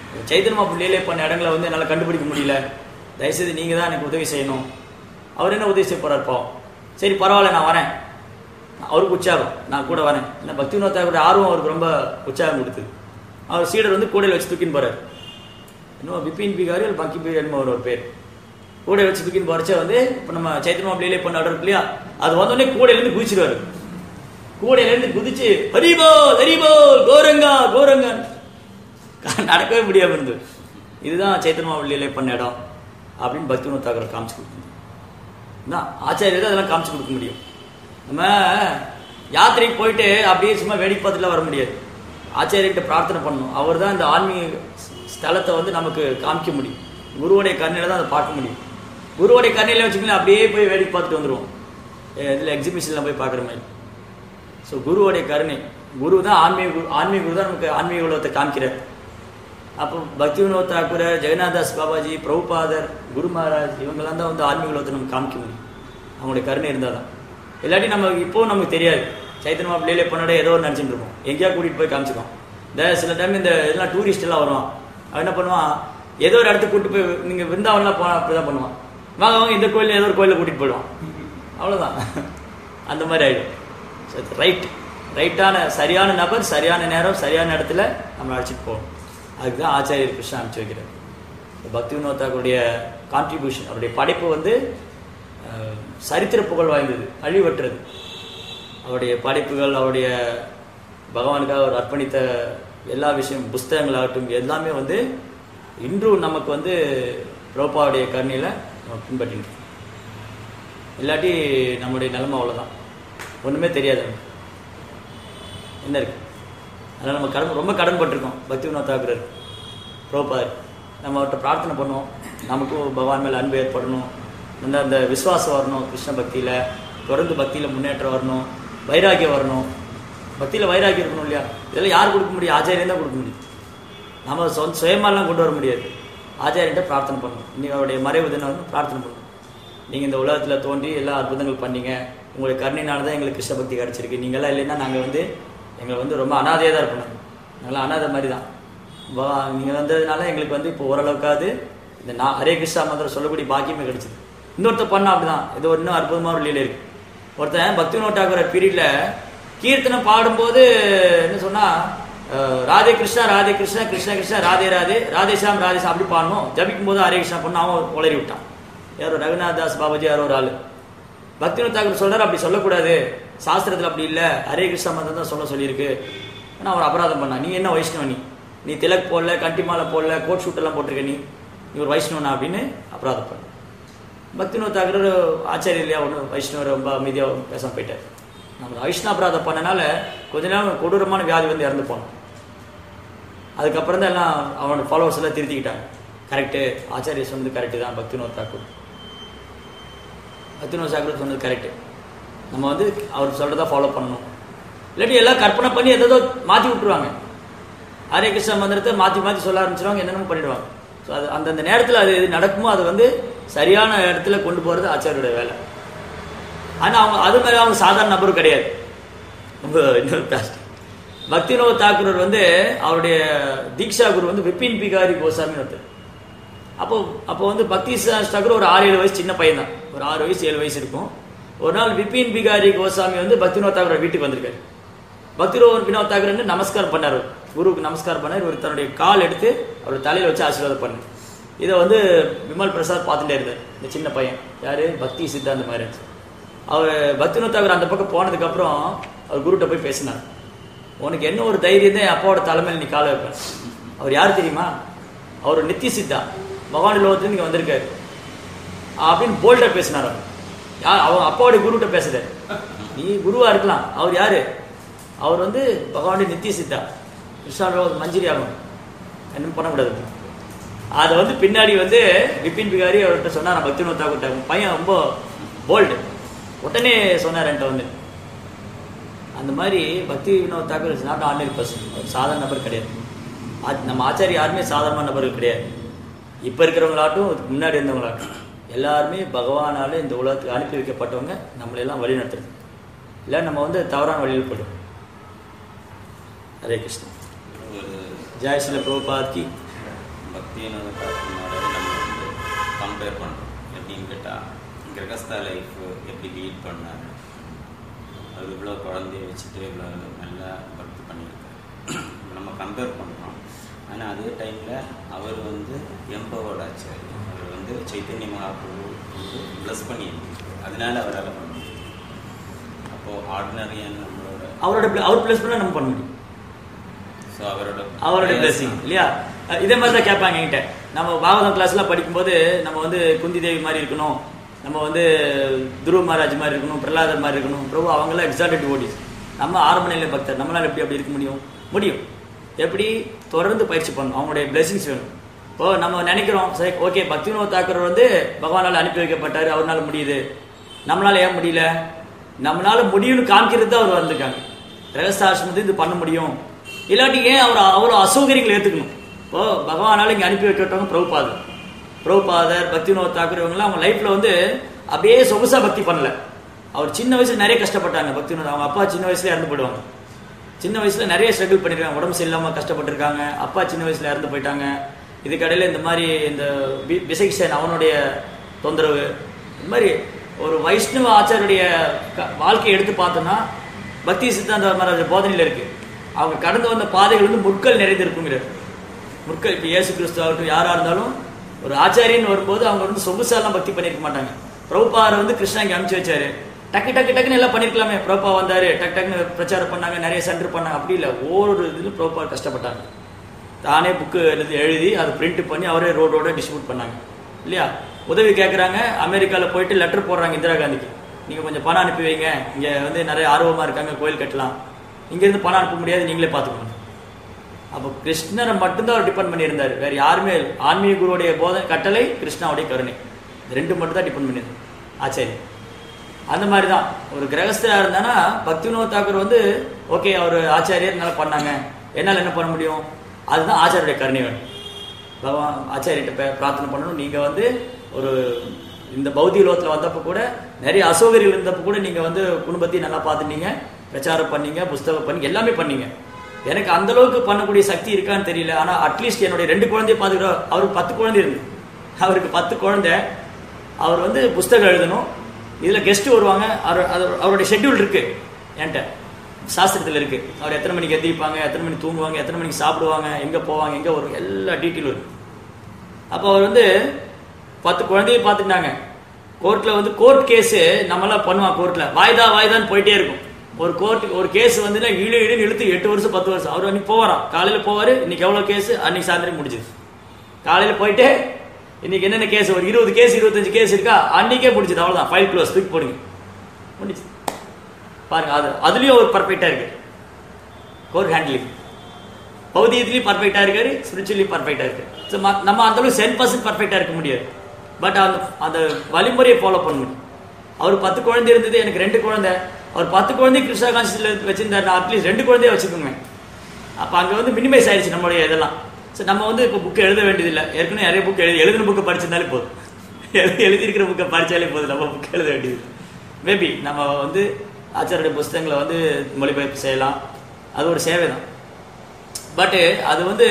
Speaker 1: சைத்தன்மா பிள்ளையிலே பண்ண இடங்களை வந்து என்னால் கண்டுபிடிக்க முடியல தயவுசெய்து நீங்கள் தான் எனக்கு உதவி செய்யணும் அவர் என்ன உதவி செய்ய போறார் பாவம் சரி பரவாயில்ல நான் வரேன் அவருக்கு உற்சாகம் நான் கூட வரேன் என்ன பக்தி வினோத்தாக்குடைய ஆர்வம் அவருக்கு ரொம்ப உற்சாகம் கொடுத்தது அவர் சீடர் வந்து கூடையில் வச்சு தூக்கின்னு போறாரு இன்னும் பிபின் பிகாரி இல்லை பக்கி பிகாரி ஒரு ஒரு பேர் கூடை வச்சு தூக்கின்னு போறச்ச வந்து இப்போ நம்ம சைத்தன்மா பிள்ளையிலே பண்ண இருக்கு இல்லையா அது வந்தோடனே கூடையிலேருந்து குதிச்சிருவாரு கூடையிலேருந்து குதிச்சு ஹரிபோ ஹரிபோ கோரங்கா கோரங்கா நடக்கவே முடியாம இருந்தது இதுதான் சைத்தன்மா பிள்ளையிலே பண்ண இடம் அப்படின்னு பக்தி வினோத்தாக்கர் காமிச்சு கொடுத்தது என்ன ஆச்சாரியர் தான் அதெல்லாம் காமிச்சு கொடுக்க முடியும் நம்ம யாத்திரைக்கு போயிட்டு அப்படியே சும்மா வேடிக்கை பார்த்துட்டுலாம் வர முடியாது ஆச்சாரியர்கிட்ட பிரார்த்தனை பண்ணணும் அவர் தான் இந்த ஆன்மீக ஸ்தலத்தை வந்து நமக்கு காமிக்க முடியும் குருவுடைய கருணையில தான் அதை பார்க்க முடியும் குருவுடைய கருணையில வச்சுக்கலாம் அப்படியே போய் வேடிக்கை பார்த்துட்டு வந்துடுவோம் இதில் எக்ஸிபிஷனில் போய் பார்க்குற மாதிரி ஸோ குருவுடைய கருணை குரு தான் ஆன்மீக குரு ஆன்மீக குரு தான் நமக்கு ஆன்மீக உலகத்தை காமிக்கிறார் அப்போ பக்தி வினோத் தாக்கூர் ஜெகநாதாஸ் பாபாஜி பிரபுபாதர் குரு மகாராஜ் இவங்கெல்லாம் தான் வந்து ஆன்மீக உலகத்தை நமக்கு காமிக்க முடியும் அவங்களுடைய கருணை இருந்தால் தான் இல்லாட்டி நம்ம இப்போ நமக்கு தெரியாது சைத்தன்மா பிள்ளையிலே பொண்ணோட ஏதோ ஒரு நினச்சிட்டு இருப்போம் எங்கேயா கூட்டிகிட்டு போய் காமிச்சிக்கோம் இந்த சில டைம் இந்த இதெல்லாம் டூரிஸ்ட் எல்லாம் வருவான் அவன் என்ன பண்ணுவான் ஏதோ ஒரு இடத்துக்கு கூட்டிட்டு போய் நீங்கள் விருந்தாவன்லாம் போனால் அப்படி தான் பண்ணுவான் வாங்க அவங்க இந்த கோயில் ஏதோ ஒரு கோயிலில் கூட்டிகிட்டு போயிடுவான் அவ்வளோதான் அந்த மாதிரி ஆகிடும் ரைட் ரைட்டான சரியான நபர் சரியான நேரம் சரியான இடத்துல நம்ம அழைச்சிட்டு போகணும் அதுக்கு தான் ஆச்சாரியர் கிருஷ்ணா அனுப்பிச்சு வைக்கிறார் இந்த பக்தி வினோத்தாக்களுடைய கான்ட்ரிபியூஷன் அவருடைய படைப்பு வந்து அஹ், சரித்திர புகழ் வாய்ந்தது அழிவற்றது அவருடைய படைப்புகள் அவருடைய பகவானுக்காக அவர் அர்ப்பணித்த எல்லா விஷயம் புஸ்தகங்களாகட்டும் எல்லாமே வந்து இன்றும் நமக்கு வந்து ரோப்பாவுடைய கருணையில் நம்ம பின்பற்றிட்டு இருக்கோம். இல்லாட்டி நம்முடைய நிலைமை அவ்வளோதான் ஒன்றுமே தெரியாது நமக்கு. என்ன இருக்கு அதனால் நம்ம கடன் ரொம்ப கடன் பட்டிருக்கோம் பக்தி வினோத் தாக்குறாரு ரோப்பார் நம்ம அவர்கிட்ட பிரார்த்தனை பண்ணுவோம் நமக்கும் பகவான் மேலே அன்பு ஏற்படணும் வந்து அந்த விசுவாசம் வரணும் கிருஷ்ண பக்தியில் தொடர்ந்து பக்தியில் முன்னேற்றம் வரணும் வைராக்கியம் வரணும் பக்தியில் வைராக்கியம் இருக்கணும் இல்லையா இதெல்லாம் யார் கொடுக்க முடியும் ஆச்சாரியன் தான் கொடுக்க முடியும் நம்ம சொந்த சுயமாலாம் கொண்டு வர முடியாது ஆச்சாரியன்ட்ட பிரார்த்தனை பண்ணணும் இன்னைக்கு அவருடைய மறைவு தினம் வந்து பிரார்த்தனை பண்ணணும் நீங்கள் இந்த உலகத்தில் தோன்றி எல்லா அற்புதங்கள் பண்ணீங்க உங்களுடைய கருணையினால தான் எங்களுக்கு கிருஷ்ண பக்தி கிடச்சிருக்கு நீங்களாம் இல்லைன்னா நாங்கள் வந்து எங்களை வந்து ரொம்ப அனாதையாக தான் இருப்போம் நாங்களாம் அனாதை மாதிரி தான் நீங்கள் வந்ததுனால எங்களுக்கு வந்து இப்போ ஓரளவுக்காவது இந்த நான் ஹரே கிருஷ்ணா மந்திரம் சொல்லக்கூடிய பாக்கியமே கிடைச்சிது இன்னொருத்த பண்ணா அப்படிதான் இது ஒரு இன்னும் அற்புதமான ஒரு லீலை இருக்கு ஒருத்தன் பக்தி நோட்டாக்குற பீரியட்ல கீர்த்தனை பாடும்போது என்ன சொன்னா அஹ், ராதே கிருஷ்ணா ராதே கிருஷ்ணா கிருஷ்ணா கிருஷ்ணா ராதே ராதே ராதேஷாம் ராதேஷாம் அப்படி பாடணும் ஜபிக்கும் போது ஹரே கிருஷ்ணா பண்ண அவன் உளறி விட்டான் யாரோ ரகுநாத் தாஸ் பாபாஜி யாரோ ஒரு ஆளு பக்திநாத் தாக்கூர் சொல்றாரு அப்படி சொல்லக்கூடாது சாஸ்திரத்துல அப்படி இல்ல ஹரே கிருஷ்ணா மந்திரம் தான் சொல்ல சொல்லியிருக்கு ஆனா அவர் அபராதம் பண்ணா நீ என்ன வைஷ்ணவ நீ நீ திலக் போடல கட்டி மாலை போடல கோட் ஷூட் எல்லாம் போட்டிருக்க நீ நீ ஒரு வைஷ்ணவனா அப்படின்னு அபராதம் பண்ண பக்திநாத் தாக்கூர் ஆச்சாரிய இல்லையா ஒன்று வைஷ்ணவர் ரொம்ப அமைதியாக பேசாம போயிட்டார் நம்ம வைஷ்ணவ அபராதம் பண்ணனால கொஞ்ச நேரம் கொடூரமான வியாதி வந்து இறந்து போனோம் அதுக்கப்புறம் தான் எல்லாம் அவனோட ஃபாலோவர்ஸ் எல்லாம் திருத்திக்கிட்டாங்க கரெக்டு ஆச்சாரிய சொன்னது கரெக்டு தான் பக்திநாத் தாக்கூர் பக்திநாத் தாக்கூர் சொன்னது கரெக்டு நம்ம வந்து அவர் சொல்றதா ஃபாலோ பண்ணணும் இல்லாட்டி எல்லாம் கற்பனை பண்ணி எதோ மாற்றி விட்டுருவாங்க ஹரே கிருஷ்ண மந்திரத்தை மாற்றி மாற்றி சொல்ல ஆரம்பிச்சிருவாங்க என்னென்ன பண்ணிடுவாங்க ஸோ அது அந்தந்த நேரத்தில் அது எது நடக்குமோ அது வந்து சரியான இடத்துல கொண்டு போகிறது ஆச்சாரியோட வேலை ஆனால் அவங்க அது மாதிரி அவங்க சாதாரண நபரும் கிடையாது ரொம்ப இன்னொரு காஸ்ட் பக்தினோத் தாக்கூர் வந்து அவருடைய தீக்ஷா குரு வந்து விபின் பிகாரி கோசாமின்னு ஒருத்தர் அப்போ அப்போ வந்து பக்தி தாக்கூர் ஒரு ஆறு ஏழு வயசு சின்ன பையன் தான் ஒரு ஆறு வயசு ஏழு வயசு இருக்கும் ஒரு நாள் விபின் பிகாரி கோசாமி வந்து பக்தினோத் தாக்கூர் வீட்டுக்கு வந்திருக்காரு பக்திரோ வினோத் தாக்கூர் வந்து நமஸ்காரம் பண்ணார் குருவுக்கு நமஸ்காரம் பண்ணார் இவர் தன்னுடைய கால் எடுத்து அவர் தலையில வச்சு ஆசீர்வாதம் பண்ணார் இதை வந்து விமல் பிரசாத் பார்த்துட்டே இருந்தார் இந்த சின்ன பையன் யாரு பக்தி சித்தாந்த மாதிரி அவர் பக்தினோத் தாக்கூர் அந்த பக்கம் போனதுக்கு அப்புறம் அவர் குருட்ட போய் பேசினார் உனக்கு என்ன ஒரு தைரியம் தான் என் அப்பாவோட தலைமையில் நீ கால வைப்பேன் அவர் யார் தெரியுமா அவர் நித்திய சித்தா பகவான் லோகத்துல நீங்க வந்திருக்காரு அப்படின்னு போல்டா பேசினார் அவர் யார் அவன் அப்பாவுடைய குருகிட்ட பேசுறாரு நீ குருவா இருக்கலாம் அவர் யாரு அவர் வந்து பகவானுடைய நித்திய சித்தா கிருஷ்ணா மஞ்சரி ஆகும் என்ன பண்ணக்கூடாது அதை வந்து பின்னாடி வந்து விபின் பிகாரி அவர்கிட்ட சொன்னார் பக்தினோத் தாக்கூர்ட்ட உன் பையன் ரொம்ப போல்டு உடனே சொன்னார் என்கிட்ட வந்து அந்த மாதிரி Bhakti Vinod Thakur is not ordinary person அவர் சாதாரண நபர் கிடையாது ஆ- நம்ம ஆச்சாரி யாருமே சாதாரண நபர்கள் கிடையாது இப்போ இருக்கிறவங்களாட்டும் அதுக்கு முன்னாடி இருந்தவங்களாட்டும் எல்லாருமே பகவானால இந்த உலகத்துக்கு அனுப்பி வைக்கப்பட்டவங்க நம்மளை எல்லாம் வழி நடத்துறது இல்லை நம்ம வந்து தவறான வழியில் போயிடும் ஹரே கிருஷ்ணா
Speaker 2: ஒரு
Speaker 1: ஜெய் ஸ்ரீல பிரபுபாத் கி
Speaker 2: பக்தினோட காரணமாக நம்ம வந்து கம்பேர் பண்ணுறோம் எப்படின்னு கேட்டால் கிரகஸ்தா லைஃப் எப்படி லீட் பண்ணாரு அது இவ்வளோ குழந்தைய வச்சுட்டு இவ்வளோ நல்லா பக்தி பண்ணியிருக்காரு நம்ம கம்பேர் பண்ணுறோம் ஆனால் அதே டைமில் அவர் வந்து எம்பவர்ட் ஆச்சாரி அவர் வந்து சைத்தன்ய மகாபிரபு வந்து ப்ளஸ் பண்ணியிருக்காரு அதனால அவரால் பண்ண முடியும் அப்போது ஆர்டினரியான நம்மளோட
Speaker 1: அவரோட pl- அவர் பிளஸ் பண்ண நம்ம பண்ண முடியும்
Speaker 2: ஸோ அவரோட
Speaker 1: அவரோட பிளஸிங் இல்லையா அஹ் இதே மாதிரி தான் கேட்பாங்க என்கிட்ட நம்ம பாகவதம் கிளாஸ்லாம் படிக்கும்போது நம்ம வந்து குந்தி தேவி மாதிரி இருக்கணும் நம்ம வந்து துருவ மகாராஜ் மாதிரி இருக்கணும் பிரகலாதர் மாதிரி இருக்கணும் பிரபு அவங்களாம் எக்ஸால்டட் ஓடிஸ் நம்ம ஆரம்ப நிலை பக்தர் நம்மளால எப்படி அப்படி இருக்க முடியும் முடியும் எப்படி தொடர்ந்து பயிற்சி பண்ணணும் அவங்களுடைய பிளெஸிங்ஸ் வேணும் இப்போ நம்ம நினைக்கிறோம் சரி ஓகே பக்திவினோத தாக்கர் வந்து பகவானால் அனுப்பி வைக்கப்பட்டாரு அவரால் முடியுது நம்மளால ஏன் முடியல நம்மளால முடியும்னு காமிக்கிறது தான் அவர் வந்திருக்காங்க ரகசாசிரமத்தை இது பண்ண முடியும் இல்லாட்டி ஏன் அவர் அவ்வளோ அசௌகரியங்களை ஏற்றுக்கணும் இப்போ பகவானால இங்கே அனுப்பி வைக்கப்பட்டவங்க பிரபுபாதர் பிரபுபாதர் பக்திவினோத் தாக்கூர் இவங்கெல்லாம் அவங்க லைஃப்ல வந்து அப்படியே சொகுசா பக்தி பண்ணல அவர் சின்ன வயசுல நிறைய கஷ்டப்பட்டாங்க பக்திவினோத் அவங்க அப்பா சின்ன வயசுல இறந்து போயிடுவாங்க சின்ன வயசுல நிறைய ஸ்ட்ரகிள் பண்ணிருக்காங்க உடம்பு சரியில்லாம கஷ்டப்பட்டிருக்காங்க அப்பா சின்ன வயசுல இறந்து போயிட்டாங்க இதுக்கடையில இந்த மாதிரி இந்த வி- விசைக்ஷன் அவனுடைய தொந்தரவு இந்த மாதிரி ஒரு வைஷ்ணவ ஆச்சாருடைய க- வாழ்க்கையை எடுத்து பார்த்தோம்னா பக்தி சித்தாந்த மகாராஜ போதனையில் இருக்கு அவங்க கடந்து வந்த பாதைகள் வந்து முட்கள் நிறைந்திருக்குங்கிறார் முற்கள் இப்போ இயேசு கிறிஸ்து ஆகட்டும் யாரா இருந்தாலும் ஒரு ஆச்சாரியன் வரும்போது அவங்க வந்து சொகுசாலாம் பக்தி பண்ணியிருக்க மாட்டாங்க பிரபுபாரை வந்து கிருஷ்ணா இங்கே அனுப்பிச்சு வச்சாரு டக்கு டக்கு டக்குன்னு எல்லாம் பண்ணிருக்கலாமே பிரபா வந்தாரு டக்கு டக்குன்னு பிரச்சாரம் பண்ணாங்க நிறைய சென்டர் பண்ணாங்க அப்படி இல்லை ஒவ்வொரு இதுல பிரபா கஷ்டப்பட்டாங்க தானே புக்கு எழுதி எழுதி அதை பிரிண்ட் பண்ணி அவரே ரோட் ரோட டிஸ்ட்ரிபியூட் பண்ணாங்க இல்லையா உதவி கேட்குறாங்க அமெரிக்காவில் போயிட்டு லெட்டர் போடுறாங்க இந்திரா காந்திக்கு நீங்கள் கொஞ்சம் பணம் அனுப்பி வைங்க இங்கே வந்து நிறைய ஆர்வமாக இருக்காங்க கோயில் கட்டலாம் இங்கேருந்து பணம் அனுப்ப முடியாது நீங்களே பார்த்துக்கோங்க அப்போ கிருஷ்ணரை மட்டும்தான் அவர் டிபெண்ட் பண்ணியிருந்தார் வேற யாருமே இல்ல. ஆன்மீக குருவுடைய போத கட்டளை கிருஷ்ணாவுடைய கருணை இது ரெண்டு மட்டும் தான் டிபெண்ட் பண்ணியிருந்தார் ஆச்சாரி அந்த மாதிரி தான் ஒரு கிரகஸ்தரா இருந்தானா பக்தி வினோத் தாக்கூர் வந்து ஓகே அவர் ஆச்சாரியர் நல்லா பண்ணாங்க என்னால் என்ன பண்ண முடியும் அதுதான் ஆச்சாரியுடைய கருணை வேணும் பகவான் ஆச்சாரியர்கிட்ட பே- பிரார்த்தனை பண்ணணும் நீங்க வந்து ஒரு இந்த பௌத்திக லோகத்தில் வந்தப்போ கூட நிறைய அசௌகரியங்கள் இருந்தப்போ கூட நீங்க வந்து குடும்பத்தையும் நல்லா பார்த்துட்டீங்க பிரச்சாரம் பண்ணீங்க புஸ்தகம் பண்ணி எல்லாமே பண்ணீங்க எனக்கு அந்த அளவுக்கு பண்ணக்கூடிய சக்தி இருக்கான்னு தெரியல ஆனா அட்லீஸ்ட் என்னுடைய ரெண்டு குழந்தைய பார்த்துக்கிறோம் அவருக்கு பத்து குழந்தை இருக்கு அவருக்கு பத்து குழந்தை அவர் வந்து புஸ்தகம் எழுதணும் இதுல கெஸ்ட் வருவாங்க அவர் அது- அவருடைய ஷெட்யூல் இருக்கு என்கிட்ட சாஸ்திரத்தில் இருக்கு அவர் எத்தனை மணிக்கு எந்திரிப்பாங்க எத்தனை மணிக்கு தூங்குவாங்க எத்தனை மணிக்கு சாப்பிடுவாங்க எங்க போவாங்க எங்க வருவாங்க எல்லா டீட்டெயிலும் இருக்கு அப்போ அவர் வந்து பத்து குழந்தைய பார்த்துட்டாங்க கோர்ட்ல வந்து கோர்ட் கேஸ் நம்மளாம் பண்ணுவான் கோர்ட்ல வாய்தா வாய்தான்னு போயிட்டே இருக்கும் ஒரு கோர்ட் ஒரு கேஸ் வந்து இழு இழுன்னு இழுத்து எட்டு வருஷம் பத்து வருஷம் அவர் அன்னைக்கு போவாராம் காலையில போவாரு இன்னைக்கு எவ்வளவு கேஸ் அன்னைக்கு சாயந்தரம் முடிஞ்சுது காலையில போயிட்டு இன்னைக்கு என்னென்ன கேஸ் ஒரு இருபது கேஸ் இருபத்தஞ்சு கேஸ் இருக்கா அன்னைக்கே முடிஞ்சது அவ்வளவுதான் ஃபைல் க்ளோஸ் தூக்கி போடுங்க முடிஞ்சு பாருங்க அது அதுலயும் ஒரு பர்ஃபெக்டா இருக்கு கோர் ஹேண்ட்லிங் பௌதியத்திலையும் பர்ஃபெக்டா இருக்காரு ஸ்பிரிச்சுவலையும் பர்ஃபெக்டா இருக்கு ஸோ நம்ம அந்த அளவுக்கு சென் பர்சன்ட் பர்ஃபெக்டா இருக்க முடியாது பட் அந்த அந்த வழிமுறையை ஃபாலோ பண்ணணும் அவர் பத்து குழந்தை இருந்தது எனக்கு ரெண்டு குழந்தை அவர் பத்து குழந்தை கிருஷ்ணா கான்சியஸ்ல வச்சிருந்தாரு நான் அட்லீஸ்ட் ரெண்டு குழந்தைய வச்சுக்கோங்க அப்போ அங்கே வந்து மினிமைஸ் ஆயிடுச்சு நம்மளுடைய இதெல்லாம் ஸோ நம்ம வந்து இப்போ புக்கு எழுத வேண்டியதில்லை ஏற்கனவே நிறைய புக் எழுதி எழுதின புக்கை படிச்சிருந்தாலே போதும் எழுதி எழுதியிருக்கிற புக்கை படிச்சாலே போதும் நம்ம புக் எழுத வேண்டியது மேபி நம்ம வந்து ஆச்சாரிய புஸ்தகங்களை வந்து மொழிபெயர்ப்பு செய்யலாம் அது ஒரு சேவை தான் பட்டு அது வந்து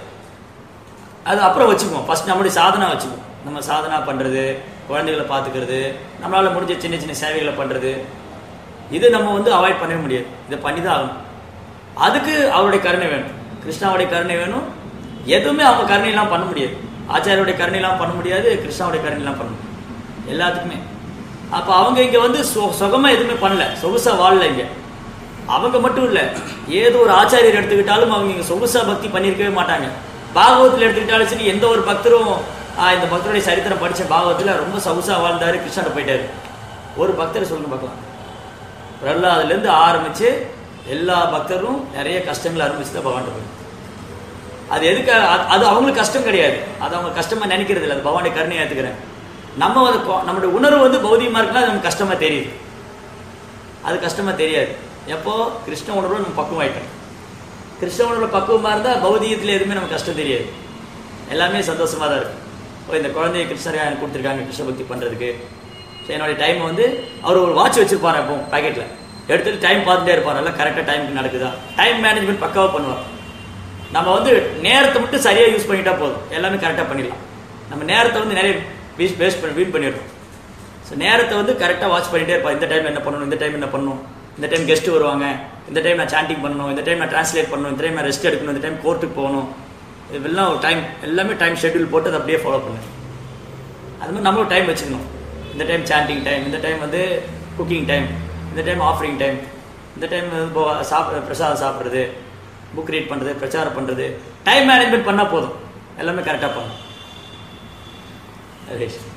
Speaker 1: அது அப்புறம் வச்சுக்குவோம் ஃபர்ஸ்ட் நம்மளுடைய சாதனா வச்சுக்குவோம் நம்ம சாதனா பண்றது குழந்தைகளை பார்த்துக்கிறது நம்மளால முடிஞ்ச சின்ன சின்ன சேவைகளை பண்றது இது நம்ம வந்து அவாய்ட் பண்ணவே முடியாது இதை பண்ணி தான் ஆகணும் அதுக்கு அவருடைய கருணை வேணும் கிருஷ்ணாவுடைய கருணை வேணும் எதுவுமே அவங்க கருணையெல்லாம் பண்ண முடியாது ஆச்சாரியோடைய கருணையெல்லாம் பண்ண முடியாது கிருஷ்ணாவுடைய கருணையெல்லாம் பண்ண முடியாது எல்லாத்துக்குமே அப்ப அவங்க இங்க வந்து சொ- சுகமா எதுவுமே பண்ணல சொகுசா வாழல இங்க அவங்க மட்டும் இல்ல ஏதோ ஒரு ஆச்சாரியர் எடுத்துக்கிட்டாலும் அவங்க இங்க சொகுசா பக்தி பண்ணியிருக்கவே மாட்டாங்க பாகவத்துல எடுத்துக்கிட்டாலும் சரி எந்த ஒரு பக்தரும் ஆஹ், இந்த பக்தருடைய சரித்திரம் படிச்ச பாகவத்துல ரொம்ப சொகுசா வாழ்ந்தாரு கிருஷ்ணாட்ட போயிட்டாரு ஒரு பக்தரை சொல்லுங்க பார்க்கலாம் பிரகலாதுல இருந்து ஆரம்பிச்சு எல்லா பக்தரும் நிறைய கஷ்டங்களை அனுபவிச்சு தான் பகவான் போய் அது எதுக்கு அது- அது அவங்களுக்கு கஷ்டம் கிடையாது அது அவங்க கஷ்டமா நினைக்கிறது இல்லை அது பகவானுடைய கருணையை ஏத்துக்கிறேன் நம்ம வந்து கொ- நம்மளுடைய உணர்வு வந்து பௌதிகமா இருக்குன்னா அது நமக்கு கஷ்டமா தெரியுது அது கஷ்டமா தெரியாது எப்போ கிருஷ்ண உணர்வு நம்ம பக்குவம் ஆயிட்டோம் கிருஷ்ண உணர்வுல பக்குவமா இருந்தா பௌதிகத்துல எதுவுமே நமக்கு கஷ்டம் தெரியாது எல்லாமே சந்தோஷமா தான் இருக்கும் ஓ இந்த குழந்தைய கிருஷ்ணர் எனக்கு கொடுத்துருக்காங்க கிருஷ்ண பக்தி பண்றதுக்கு ஸோ என்னுடைய டைம் வந்து அவர் ஒரு வாட்ச் வச்சிருப்பாரு எப்போ பாக்கெட்ல எடுத்துட்டு டைம் பார்த்துட்டே இருப்பார் நல்லா கரெக்டாக டைமுக்கு நடக்குதா டைம் மேனேஜ்மெண்ட் பக்காவா பண்ணுவார் நம்ம வந்து நேரத்தை மட்டும் சரியாக யூஸ் பண்ணிட்டா போதும் எல்லாமே கரெக்டாக பண்ணிடலாம் நம்ம நேரத்தை வந்து நிறைய வேஸ்ட் வேஸ்ட் பண்ணி வீண் பண்ணிடுறோம் ஸோ நேரத்தை வந்து கரெக்டாக வாட்ச் பண்ணிட்டே இருப்பா இந்த டைம் என்ன பண்ணணும் இந்த டைம் என்ன பண்ணணும் இந்த டைம் கெஸ்ட் வருவாங்க இந்த டைம் நான் சாண்டிங் பண்ணணும் இந்த டைம் நான் டிரான்ஸ்லேட் பண்ணணும் இந்த டைம் நான் ரெஸ்ட் எடுக்கணும் இந்த டைம் கோர்ட்டுக்கு போகணும் இதெல்லாம் ஒரு டைம் எல்லாமே டைம் ஷெட்யூல் போட்டு அதை அப்படியே ஃபாலோ பண்ணு அது மாதிரி நம்மளும் டைம் வச்சுக்கணும் இந்த டைம் சாண்டிங் டைம் இந்த டைம் வந்து குக்கிங் டைம் இந்த டைம் ஆஃபரிங் டைம் இந்த டைம் சாப்பிட பிரசாதம் சாப்பிட்றது புக் ரீட் பண்ணுறது பிரச்சாரம் பண்ணுறது டைம் மேனேஜ்மெண்ட் பண்ணால் போதும் எல்லாமே கரெக்டாக பண்ணணும் ஹரேஷ்